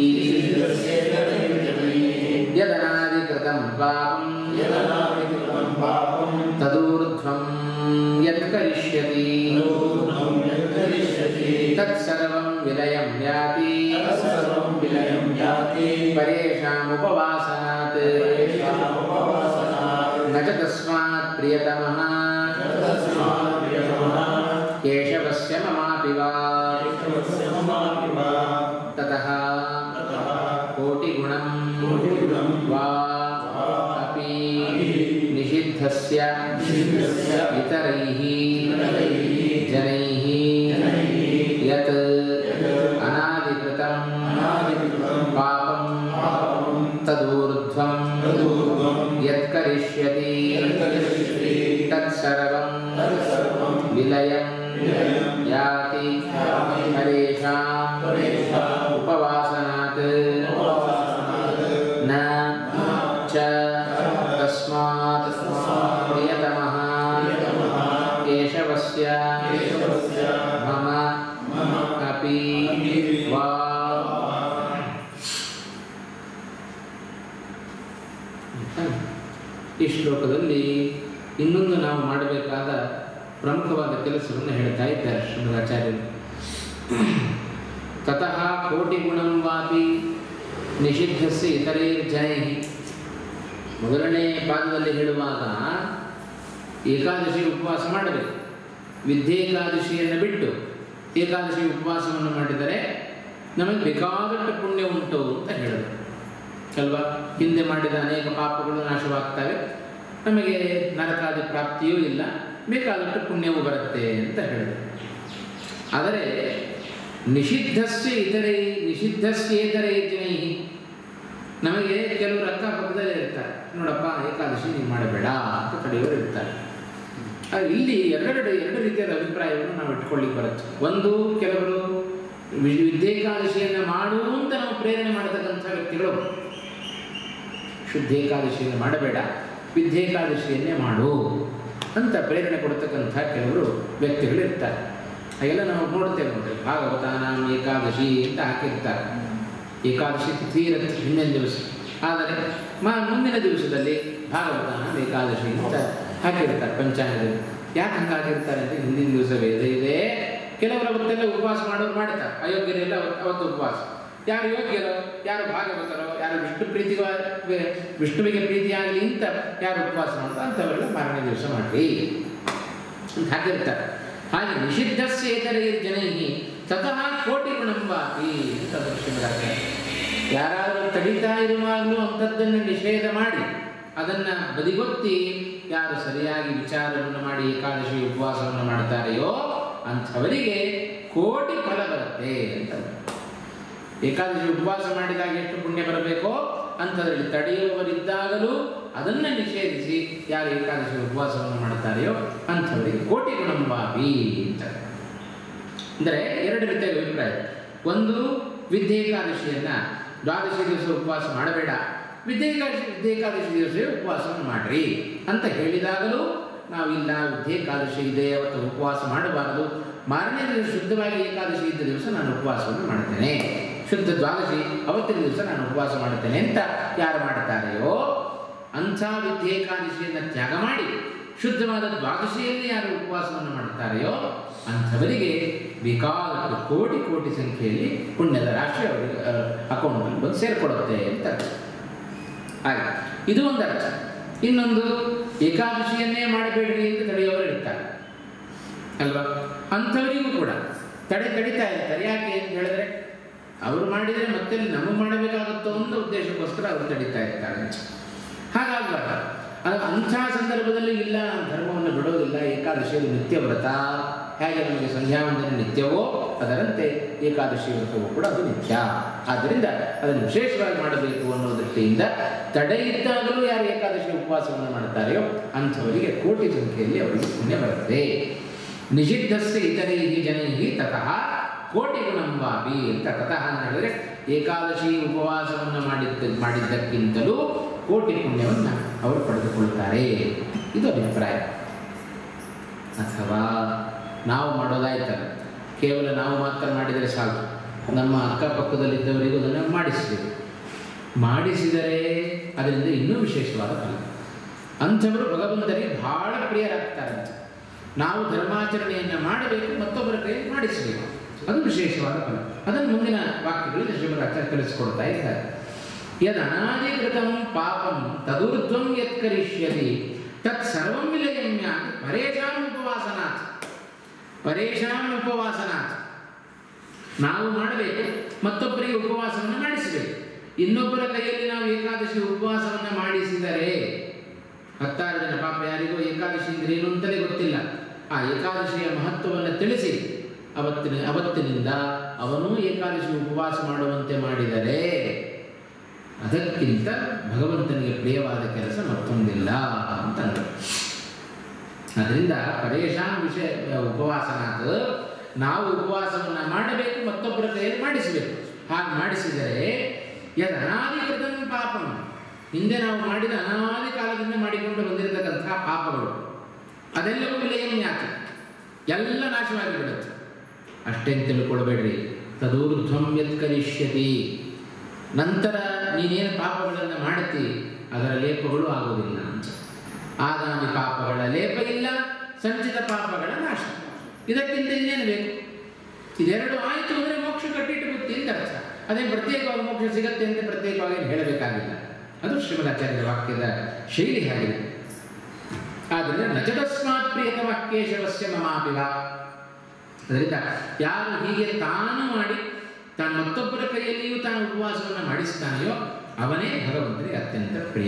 यदनादिकृतं पापं यदनादिकृतं पापं तदूर्ध्वं यत् करिष्यति नूर्ध्वं यत्करिष्यति तत्सर्वं विलयं याति तत्सर्वं विलयं याति परेषामुपवासनात् परेषामुपवासनात् न च तस्मात् प्रियतमः तस्मात् प्रियतमः केशवस्य ममापि वा केशवस्य ममापि वा ततः ततः कोटिगुणं कोटिगुणं वा वा अपि अपि निषिद्धस्य निषिद्धस्य इतरैः इतरैः जनैः जनैः यत् यत् अनादिकृतं अनादिकृतं पापं पापं तदूर्ध्वं तदूर्ध्वं यत् करिष्यति यत्करिष्यति तत्सर्वं तत्सर्वं विलयं विलयं याति याति परेषां परेषाम् उपवासनात् उपवासनात् न च तस्मात् तस्मात् प्रियतमः प्रियतमः केशवस्य केशवस्य मम मम अपि अपि वा ಈ ಶ್ಲೋಕದಲ್ಲಿ ಇನ್ನೊಂದು ನಾವು ಮಾಡಬೇಕಾದ ಪ್ರಮುಖವಾದ ಕೆಲಸವನ್ನು ಹೇಳ್ತಾ ಇದ್ದಾರೆ ಶ್ರೀಮದಾಚಾರ್ಯರು ತತಃ ಕೋಟಿ ಗುಣಂ ವಾಪಿ ನಿಷಿದ್ಧಸ್ಯ ಇತರೇ ಜೈ ಮೊದಲನೇ ಪಾದದಲ್ಲಿ ಹೇಳುವಾಗ ಏಕಾದಶಿ ಉಪವಾಸ ಮಾಡಬೇಕು ವಿದ್ಯೇಕಾದಶಿಯನ್ನು ಬಿಟ್ಟು ಏಕಾದಶಿ ಉಪವಾಸವನ್ನು ಮಾಡಿದರೆ ನಮಗೆ ಬೇಕಾದಷ್ಟು ಪುಣ್ಯ ಉಂಟು ಅಂತ ಹೇಳಿದರು ಅಲ್ವಾ ಹಿಂದೆ ಮಾಡಿದ ಅನೇಕ ಪಾಪಗಳು ನಾಶವಾಗ್ತವೆ ನಮಗೆ ನರಕಾದಿ ಪ್ರಾಪ್ತಿಯೂ ಇಲ್ಲ ಬೇಕಾದಷ್ಟು ಪುಣ್ಯವೂ ಬರುತ್ತೆ ಅಂತ ಹೇಳಿದರು ಆದರೆ ನಿಷಿದ್ಧಸ್ಯ ಇತರೆ ನಿಷಿದ್ಧಸ್ಯೇತರೆ ಜನೈ ನಮಗೆ ಕೆಲವರು ಅಕ್ಕಪಕ್ಕದಲ್ಲೇ ಇರ್ತಾರೆ ನೋಡಪ್ಪ ಏಕಾದಶಿ ನೀವು ಮಾಡಬೇಡ ಅಂತ ತಡೆಯೋರು ಇರ್ತಾರೆ ಆದ್ರೆ ಇಲ್ಲಿ ಎರಡೆರಡು ಎರಡು ರೀತಿಯಾದ ಅಭಿಪ್ರಾಯವನ್ನು ನಾವು ಇಟ್ಕೊಳ್ಳಿಕ್ಕೆ ಬರುತ್ತೆ ಒಂದು ಕೆಲವರು ವಿ- ವಿದ್ಯೇಕಾದಶಿಯನ್ನು ಮಾಡು ಅಂತ ನಾವು ಪ್ರೇರಣೆ ಮಾಡತಕ್ಕಂಥ ವ್ಯಕ್ತಿಗಳು ಶುದ್ಧೇಕಾದಶಿಯನ್ನು ಮಾಡಬೇಡ ವಿದ್ಯೇಕಾದಶಿಯನ್ನೇ ಮಾಡು ಅಂತ ಪ್ರೇರಣೆ ಕೊಡ್ತಕ್ಕಂಥ ಕೆಲವರು ವ್ಯಕ್ತಿಗಳು ಇರ್ತಾರೆ ಹಾಗೆಲ್ಲ ನಾವು ನೋಡ್ತೇವೆ ನೋಡ್ರಿ ಭಾಗವತಾನಾಂ ಏಕಾದಶಿ ಅಂತ ಹಾಕಿರ್ತಾರೆ ಏಕಾದಶಿ ತಿಥಿ ಇರುತ್ತೆ ಹಿಂದಿನ ದಿವಸ ಆದರೆ ಮ ಮುಂದಿನ ದಿವಸದಲ್ಲಿ ಭಾಗವತಾನಾಂ ಏಕಾದಶಿ ಅಂತ ಹಾಕಿರ್ತಾರೆ ಪಂಚಾಂಗದಲ್ಲಿ ಯಾಕೆ ಹಂಗೆ ಹಾಕಿರ್ತಾರೆ ಅಂದರೆ ಹಿಂದಿನ ದಿವಸ ವೇದ ಇದೆ ಕೆಲವರು ಅವತ್ತೆಲ್ಲ ಉಪವಾಸ ಮಾಡೋರು ಮಾಡ್ತಾರೆ ಅಯೋಗ್ಯರೆಲ್ಲ ಅವತ್ತು ಅವತ್ತು ಉಪವಾಸ ಯಾರು ಯೋಗ್ಯರೋ ಯಾರು ಭಾಗವತರೋ ಯಾರು ವಿಷ್ಣು ಪ್ರೀತಿ ವಿಷ್ಣುವಿಗೆ ಪ್ರೀತಿಯಾಗಲಿ ಅಂತ ಯಾರು ಉಪವಾಸ ಮಾಡ್ತಾರೆ ಅಂಥವರೆಲ್ಲ ಮಾರನೇ ದಿವಸ ಮಾಡ್ರಿ ಅಂತ ಹಾಕಿರ್ತಾರೆ ಹಾಗೆ ನಿಷಿದ್ಧಸ್ಯೇತರೇ ಜನೈ ತತಃ ಕೋಟಿ ಗುಣಂಬಾಪಿ ಅಂತ ಶ್ರೀಮದಾಚಾರ್ಯ ಯಾರಾದರೂ ತಡಿತಾ ಇರುವಾಗಲೂ ಅಂಥದ್ದನ್ನು ನಿಷೇಧ ಮಾಡಿ ಅದನ್ನು ಬದಿಗೊತ್ತಿ ಯಾರು ಸರಿಯಾಗಿ ವಿಚಾರವನ್ನು ಮಾಡಿ ಏಕಾದಶಿ ಉಪವಾಸವನ್ನು ಮಾಡ್ತಾರೆಯೋ ಅಂಥವರಿಗೆ ಕೋಟಿ ಫಲ ಬರುತ್ತೆ ಅಂತ ಏಕಾದಶಿ ಉಪವಾಸ ಮಾಡಿದಾಗ ಎಷ್ಟು ಪುಣ್ಯ ಬರಬೇಕೋ ಅಂಥದ್ರಲ್ಲಿ ತಡೆಯುವವರಿದ್ದಾಗಲೂ ಅದನ್ನು ನಿಷೇಧಿಸಿ ಯಾರು ಏಕಾದಶಿ ಉಪವಾಸವನ್ನು ಮಾಡ್ತಾರೆಯೋ ಅಂಥವರಿಗೆ ಕೋಟಿ ಗುಣಂಬಾವಿ ಅಂತ ಅಂದರೆ ಎರಡು ರೀತಿಯ ಅಭಿಪ್ರಾಯ ಒಂದು ವಿದ್ಯೇಕಾದಶಿಯನ್ನು ದ್ವಾದಶಿ ದಿವಸ ಉಪವಾಸ ಮಾಡಬೇಡ ವಿದ್ಯೇಕಾದಶಿ ವಿದ್ಯೇಕಾದಶಿ ದಿವಸ ಉಪವಾಸವನ್ನು ಮಾಡ್ರಿ ಅಂತ ಹೇಳಿದಾಗಲೂ ನಾವಿಲ್ಲ ವಿದ್ಯೇಕಾದಶಿ ಇದೆ ಅವತ್ತು ಉಪವಾಸ ಮಾಡಬಾರದು ಮಾರನೇ ದಿವಸ ಶುದ್ಧವಾಗಿ ಏಕಾದಶಿ ಇದ್ದ ದಿವಸ ನಾನು ಉಪವಾಸವನ್ನು ಮಾಡ್ತೇನೆ ಶುದ್ಧ ದ್ವಾದಶಿ ಅವತ್ತಿನ ದಿವಸ ನಾನು ಉಪವಾಸ ಮಾಡುತ್ತೇನೆ ಅಂತ ಯಾರು ಮಾಡ್ತಾರೆಯೋ ಅಂಥ ವಿದ್ಯೇಕಾದಶಿಯನ್ನು ತ್ಯಾಗ ಮಾಡಿ ಶುದ್ಧವಾದ ದ್ವಾದಶಿಯಲ್ಲಿ ಯಾರು ಉಪವಾಸವನ್ನು ಮಾಡ್ತಾರೆಯೋ ಅಂಥವರಿಗೆ ಬೇಕಾದಷ್ಟು ಕೋಟಿ ಕೋಟಿ ಸಂಖ್ಯೆಯಲ್ಲಿ ಪುಣ್ಯದ ರಾಶಿ ಅವರಿಗೆ ಅಕೌಂಟಲ್ಲಿ ಬಂದು ಸೇರಿಕೊಡುತ್ತೆ ಅಂತ ಅರ್ಥ. ಹಾಗೆ ಇದು ಒಂದು ಅರ್ಥ ಇನ್ನೊಂದು ಏಕಾದಶಿಯನ್ನೇ ಮಾಡಬೇಡ್ರಿ ಅಂತ ತಡೆಯೋರು ಇರ್ತಾರೆ ಅಲ್ವಾ ಅಂಥವರಿಗೂ ಕೂಡ ತಡೆ ತಡಿತಾ ಇರ್ತಾರೆ ಯಾಕೆ ಅಂತ ಹೇಳಿದ್ರೆ ಅವರು ಮಾಡಿದರೆ ಮತ್ತೆ ನಮಗೆ ಮಾಡಬೇಕಾಗುತ್ತೋ ಅನ್ನೋ ಉದ್ದೇಶಕ್ಕೋಸ್ಕರ ಅವರು ತಡಿತಾ ಇರ್ತಾರೆ ಹಾಗಾಗಬಾರ್ದು ಅದು ಅಂಥ ಸಂದರ್ಭದಲ್ಲಿ ಇಲ್ಲ ಧರ್ಮವನ್ನು ಬಿಡೋದಿಲ್ಲ ಏಕಾದಶಿಯಲ್ಲಿ ನಿತ್ಯ ವ್ರತ ಹೇಗೆ ನಮಗೆ ಸಂಧ್ಯಾವಂದನೆ ನಿತ್ಯವೋ ಅದರಂತೆ ಏಕಾದಶಿ ವ್ರತವೂ ಕೂಡ ಅದು ನಿತ್ಯ ಆದ್ದರಿಂದ ಅದನ್ನು ವಿಶೇಷವಾಗಿ ಮಾಡಬೇಕು ಅನ್ನೋ ದೃಷ್ಟಿಯಿಂದ ತಡೆ ಇದ್ದಾಗಲೂ ಯಾರು ಏಕಾದಶಿ ಉಪವಾಸವನ್ನು ಮಾಡ್ತಾರೆಯೋ ಅಂಥವರಿಗೆ ಕೋಟಿ ಸಂಖ್ಯೆಯಲ್ಲಿ ಅವರಿಗೆ ಪುಣ್ಯ ಬರುತ್ತೆ ನಿಷಿದ್ಧಸ್ಯ ಇತರೈ ಜನೈ ತತಃ ಕೋಟಿ ಗುಣಂಬಾವಿ ಅಂತ ತತಃ ಅಂತ ಹೇಳಿದ್ರೆ ಏಕಾದಶಿ ಉಪವಾಸವನ್ನು ಮಾಡಿದ್ದ ಮಾಡಿದ್ದಕ್ಕಿಂತಲೂ ಕೋಟಿ ಪುಣ್ಯವನ್ನು ಅವರು ಪಡೆದುಕೊಳ್ತಾರೆ ಇದು ಅಭಿಪ್ರಾಯ ಅಥವಾ ನಾವು ಮಾಡೋದಾಯ್ತಲ್ಲ ಕೇವಲ ನಾವು ಮಾತ್ರ ಮಾಡಿದರೆ ಸಾಕು ನಮ್ಮ ಅಕ್ಕಪಕ್ಕದಲ್ಲಿದ್ದವರಿಗೂ ಅದನ್ನು ಮಾಡಿಸಬೇಕು ಮಾಡಿಸಿದರೆ ಅದರಿಂದ ಇನ್ನೂ ವಿಶೇಷವಾದ ಫಲ ಅಂಥವರು ಭಗವಂತನಿಗೆ ಬಹಳ ಪ್ರಿಯರಾಗ್ತಾರಂತೆ ನಾವು ಧರ್ಮಾಚರಣೆಯನ್ನು ಮಾಡಬೇಕು ಮತ್ತೊಬ್ಬರ ಕೈ ಮಾಡಿಸಬೇಕು ಅದು ವಿಶೇಷವಾದ ಫಲ ಅದನ್ನು ಮುಂದಿನ ವಾಕ್ಯಗಳಲ್ಲಿ ಶ್ರೀಮದಾಚಾರ್ಯ ತಿಳಿಸ್ಕೊಡ್ತಾ ಇದ್ದಾರೆ ಯದ್ ಅನಾದಿಕೃತಂ ಪಾಪಂ ತದೂರ್ಧ್ವಂ ಯತ್ ಕರಿಷ್ಯತಿ ತತ್ ಸರ್ವಂ ವಿಲಯಮ್ಯ ಪರೇಶಾಂ ಉಪವಾಸನಾಥ್ ಪರೇಶಾಂ ಉಪವಾಸನಾಥ್ ನಾವು ಮಾಡಬೇಕು ಮತ್ತೊಬ್ಬರಿಗೆ ಉಪವಾಸವನ್ನು ಮಾಡಿಸಬೇಕು ಇನ್ನೊಬ್ಬರ ಕೈಯಲ್ಲಿ ನಾವು ಏಕಾದಶಿ ಉಪವಾಸವನ್ನು ಮಾಡಿಸಿದರೆ ಹತ್ತಾರು ಜನ ಪಾಪ ಯಾರಿಗೂ ಏಕಾದಶಿ ಅಂದ್ರೆ ಏನು ಅಂತಲೇ ಗೊತ್ತಿಲ್ಲ ಆ ಏಕಾದಶಿಯ ಮಹತ್ವವನ್ನು ತಿಳಿಸಿ ಅವತ್ತಿನ ಅವತ್ತಿನಿಂದ ಅವನೂ ಏಕಾದಶಿ ಉಪವಾಸ ಮಾಡುವಂತೆ ಮಾಡಿದರೆ ಅದಕ್ಕಿಂತ ಭಗವಂತನಿಗೆ ಪ್ರಿಯವಾದ ಕೆಲಸ ಮತ್ತೊಂದಿಲ್ಲ ಅಂತಂದರು ಅದರಿಂದ ಪರೇಶಾನ್ ವಿಷಯ ಉಪವಾಸನಾದ ನಾವು ಉಪವಾಸವನ್ನು ಮಾಡಬೇಕು ಮತ್ತೊಬ್ಬರ ಕೈಯಲ್ಲಿ ಮಾಡಿಸಬೇಕು ಹಾಗೆ ಮಾಡಿಸಿದರೆ ಯದ್ ಅನಾದಿಕೃತಂ ಪಾಪಂ ಹಿಂದೆ ನಾವು ಮಾಡಿದ ಅನಾದಿ ಕಾಲದಿಂದ ಮಾಡಿಕೊಂಡು ಬಂದಿರತಕ್ಕಂತಹ ಪಾಪಗಳು ಅದೆಲ್ಲವೂ ವಿಲಯಂ ಯಾಕೆ ಎಲ್ಲ ನಾಶವಾಗಿ ಬಿಡುತ್ತೆ ಅಷ್ಟೇನು ತಿಳ್ಕೊಳ್ಬೇಡ್ರಿ ತದೂರ್ಧ್ವಂ ಯತ್ ಕರಿಷ್ಯತಿ ನಂತರ ನೀನೇನು ಪಾಪಗಳನ್ನು ಮಾಡುತ್ತಿ ಅದರ ಲೇಪಗಳು ಆಗುವುದಿಲ್ಲ ಅಂತ ಆಗಾಮಿ ಪಾಪಗಳ ಲೇಪ ಇಲ್ಲ ಸಂಚಿತ ಪಾಪಗಳ ನಾಶ ಇದಕ್ಕಿಂತ ಇನ್ನೇನು ಬೇಕು ಇದೆರಡು ಆಯಿತು ಅಂದರೆ ಮೋಕ್ಷ ಕಟ್ಟಿಟ್ಟು ಬುತ್ತಿ ಅಂತ ಅರ್ಥ ಅದೇ ಪ್ರತ್ಯೇಕವಾಗಿ ಮೋಕ್ಷ ಸಿಗತ್ತೆ ಅಂತ ಪ್ರತ್ಯೇಕವಾಗಿ ಏನು ಹೇಳಬೇಕಾಗಿಲ್ಲ ಅದು ಶ್ರೀಮದಾಚಾರ್ಯರ ವಾಕ್ಯದ ಶೈಲಿ ಆಗಿದೆ ಆದ್ದರಿಂದ ನಚತಸ್ಮಾತ್ ಪ್ರಿಯತಮ ಕೇಶವಸ್ಯ ಮಮಾಪಿವ ಅದರಿಂದ ಯಾರು ಹೀಗೆ ತಾನು ಮಾಡಿ ತಾನು ಮತ್ತೊಬ್ಬರ ಕೈಯಲ್ಲಿಯೂ ತಾನು ಉಪವಾಸವನ್ನು ಮಾಡಿಸ್ತಾನೆಯೋ ಅವನೇ ಭಗವಂತನಿಗೆ ಅತ್ಯಂತ ಪ್ರಿಯ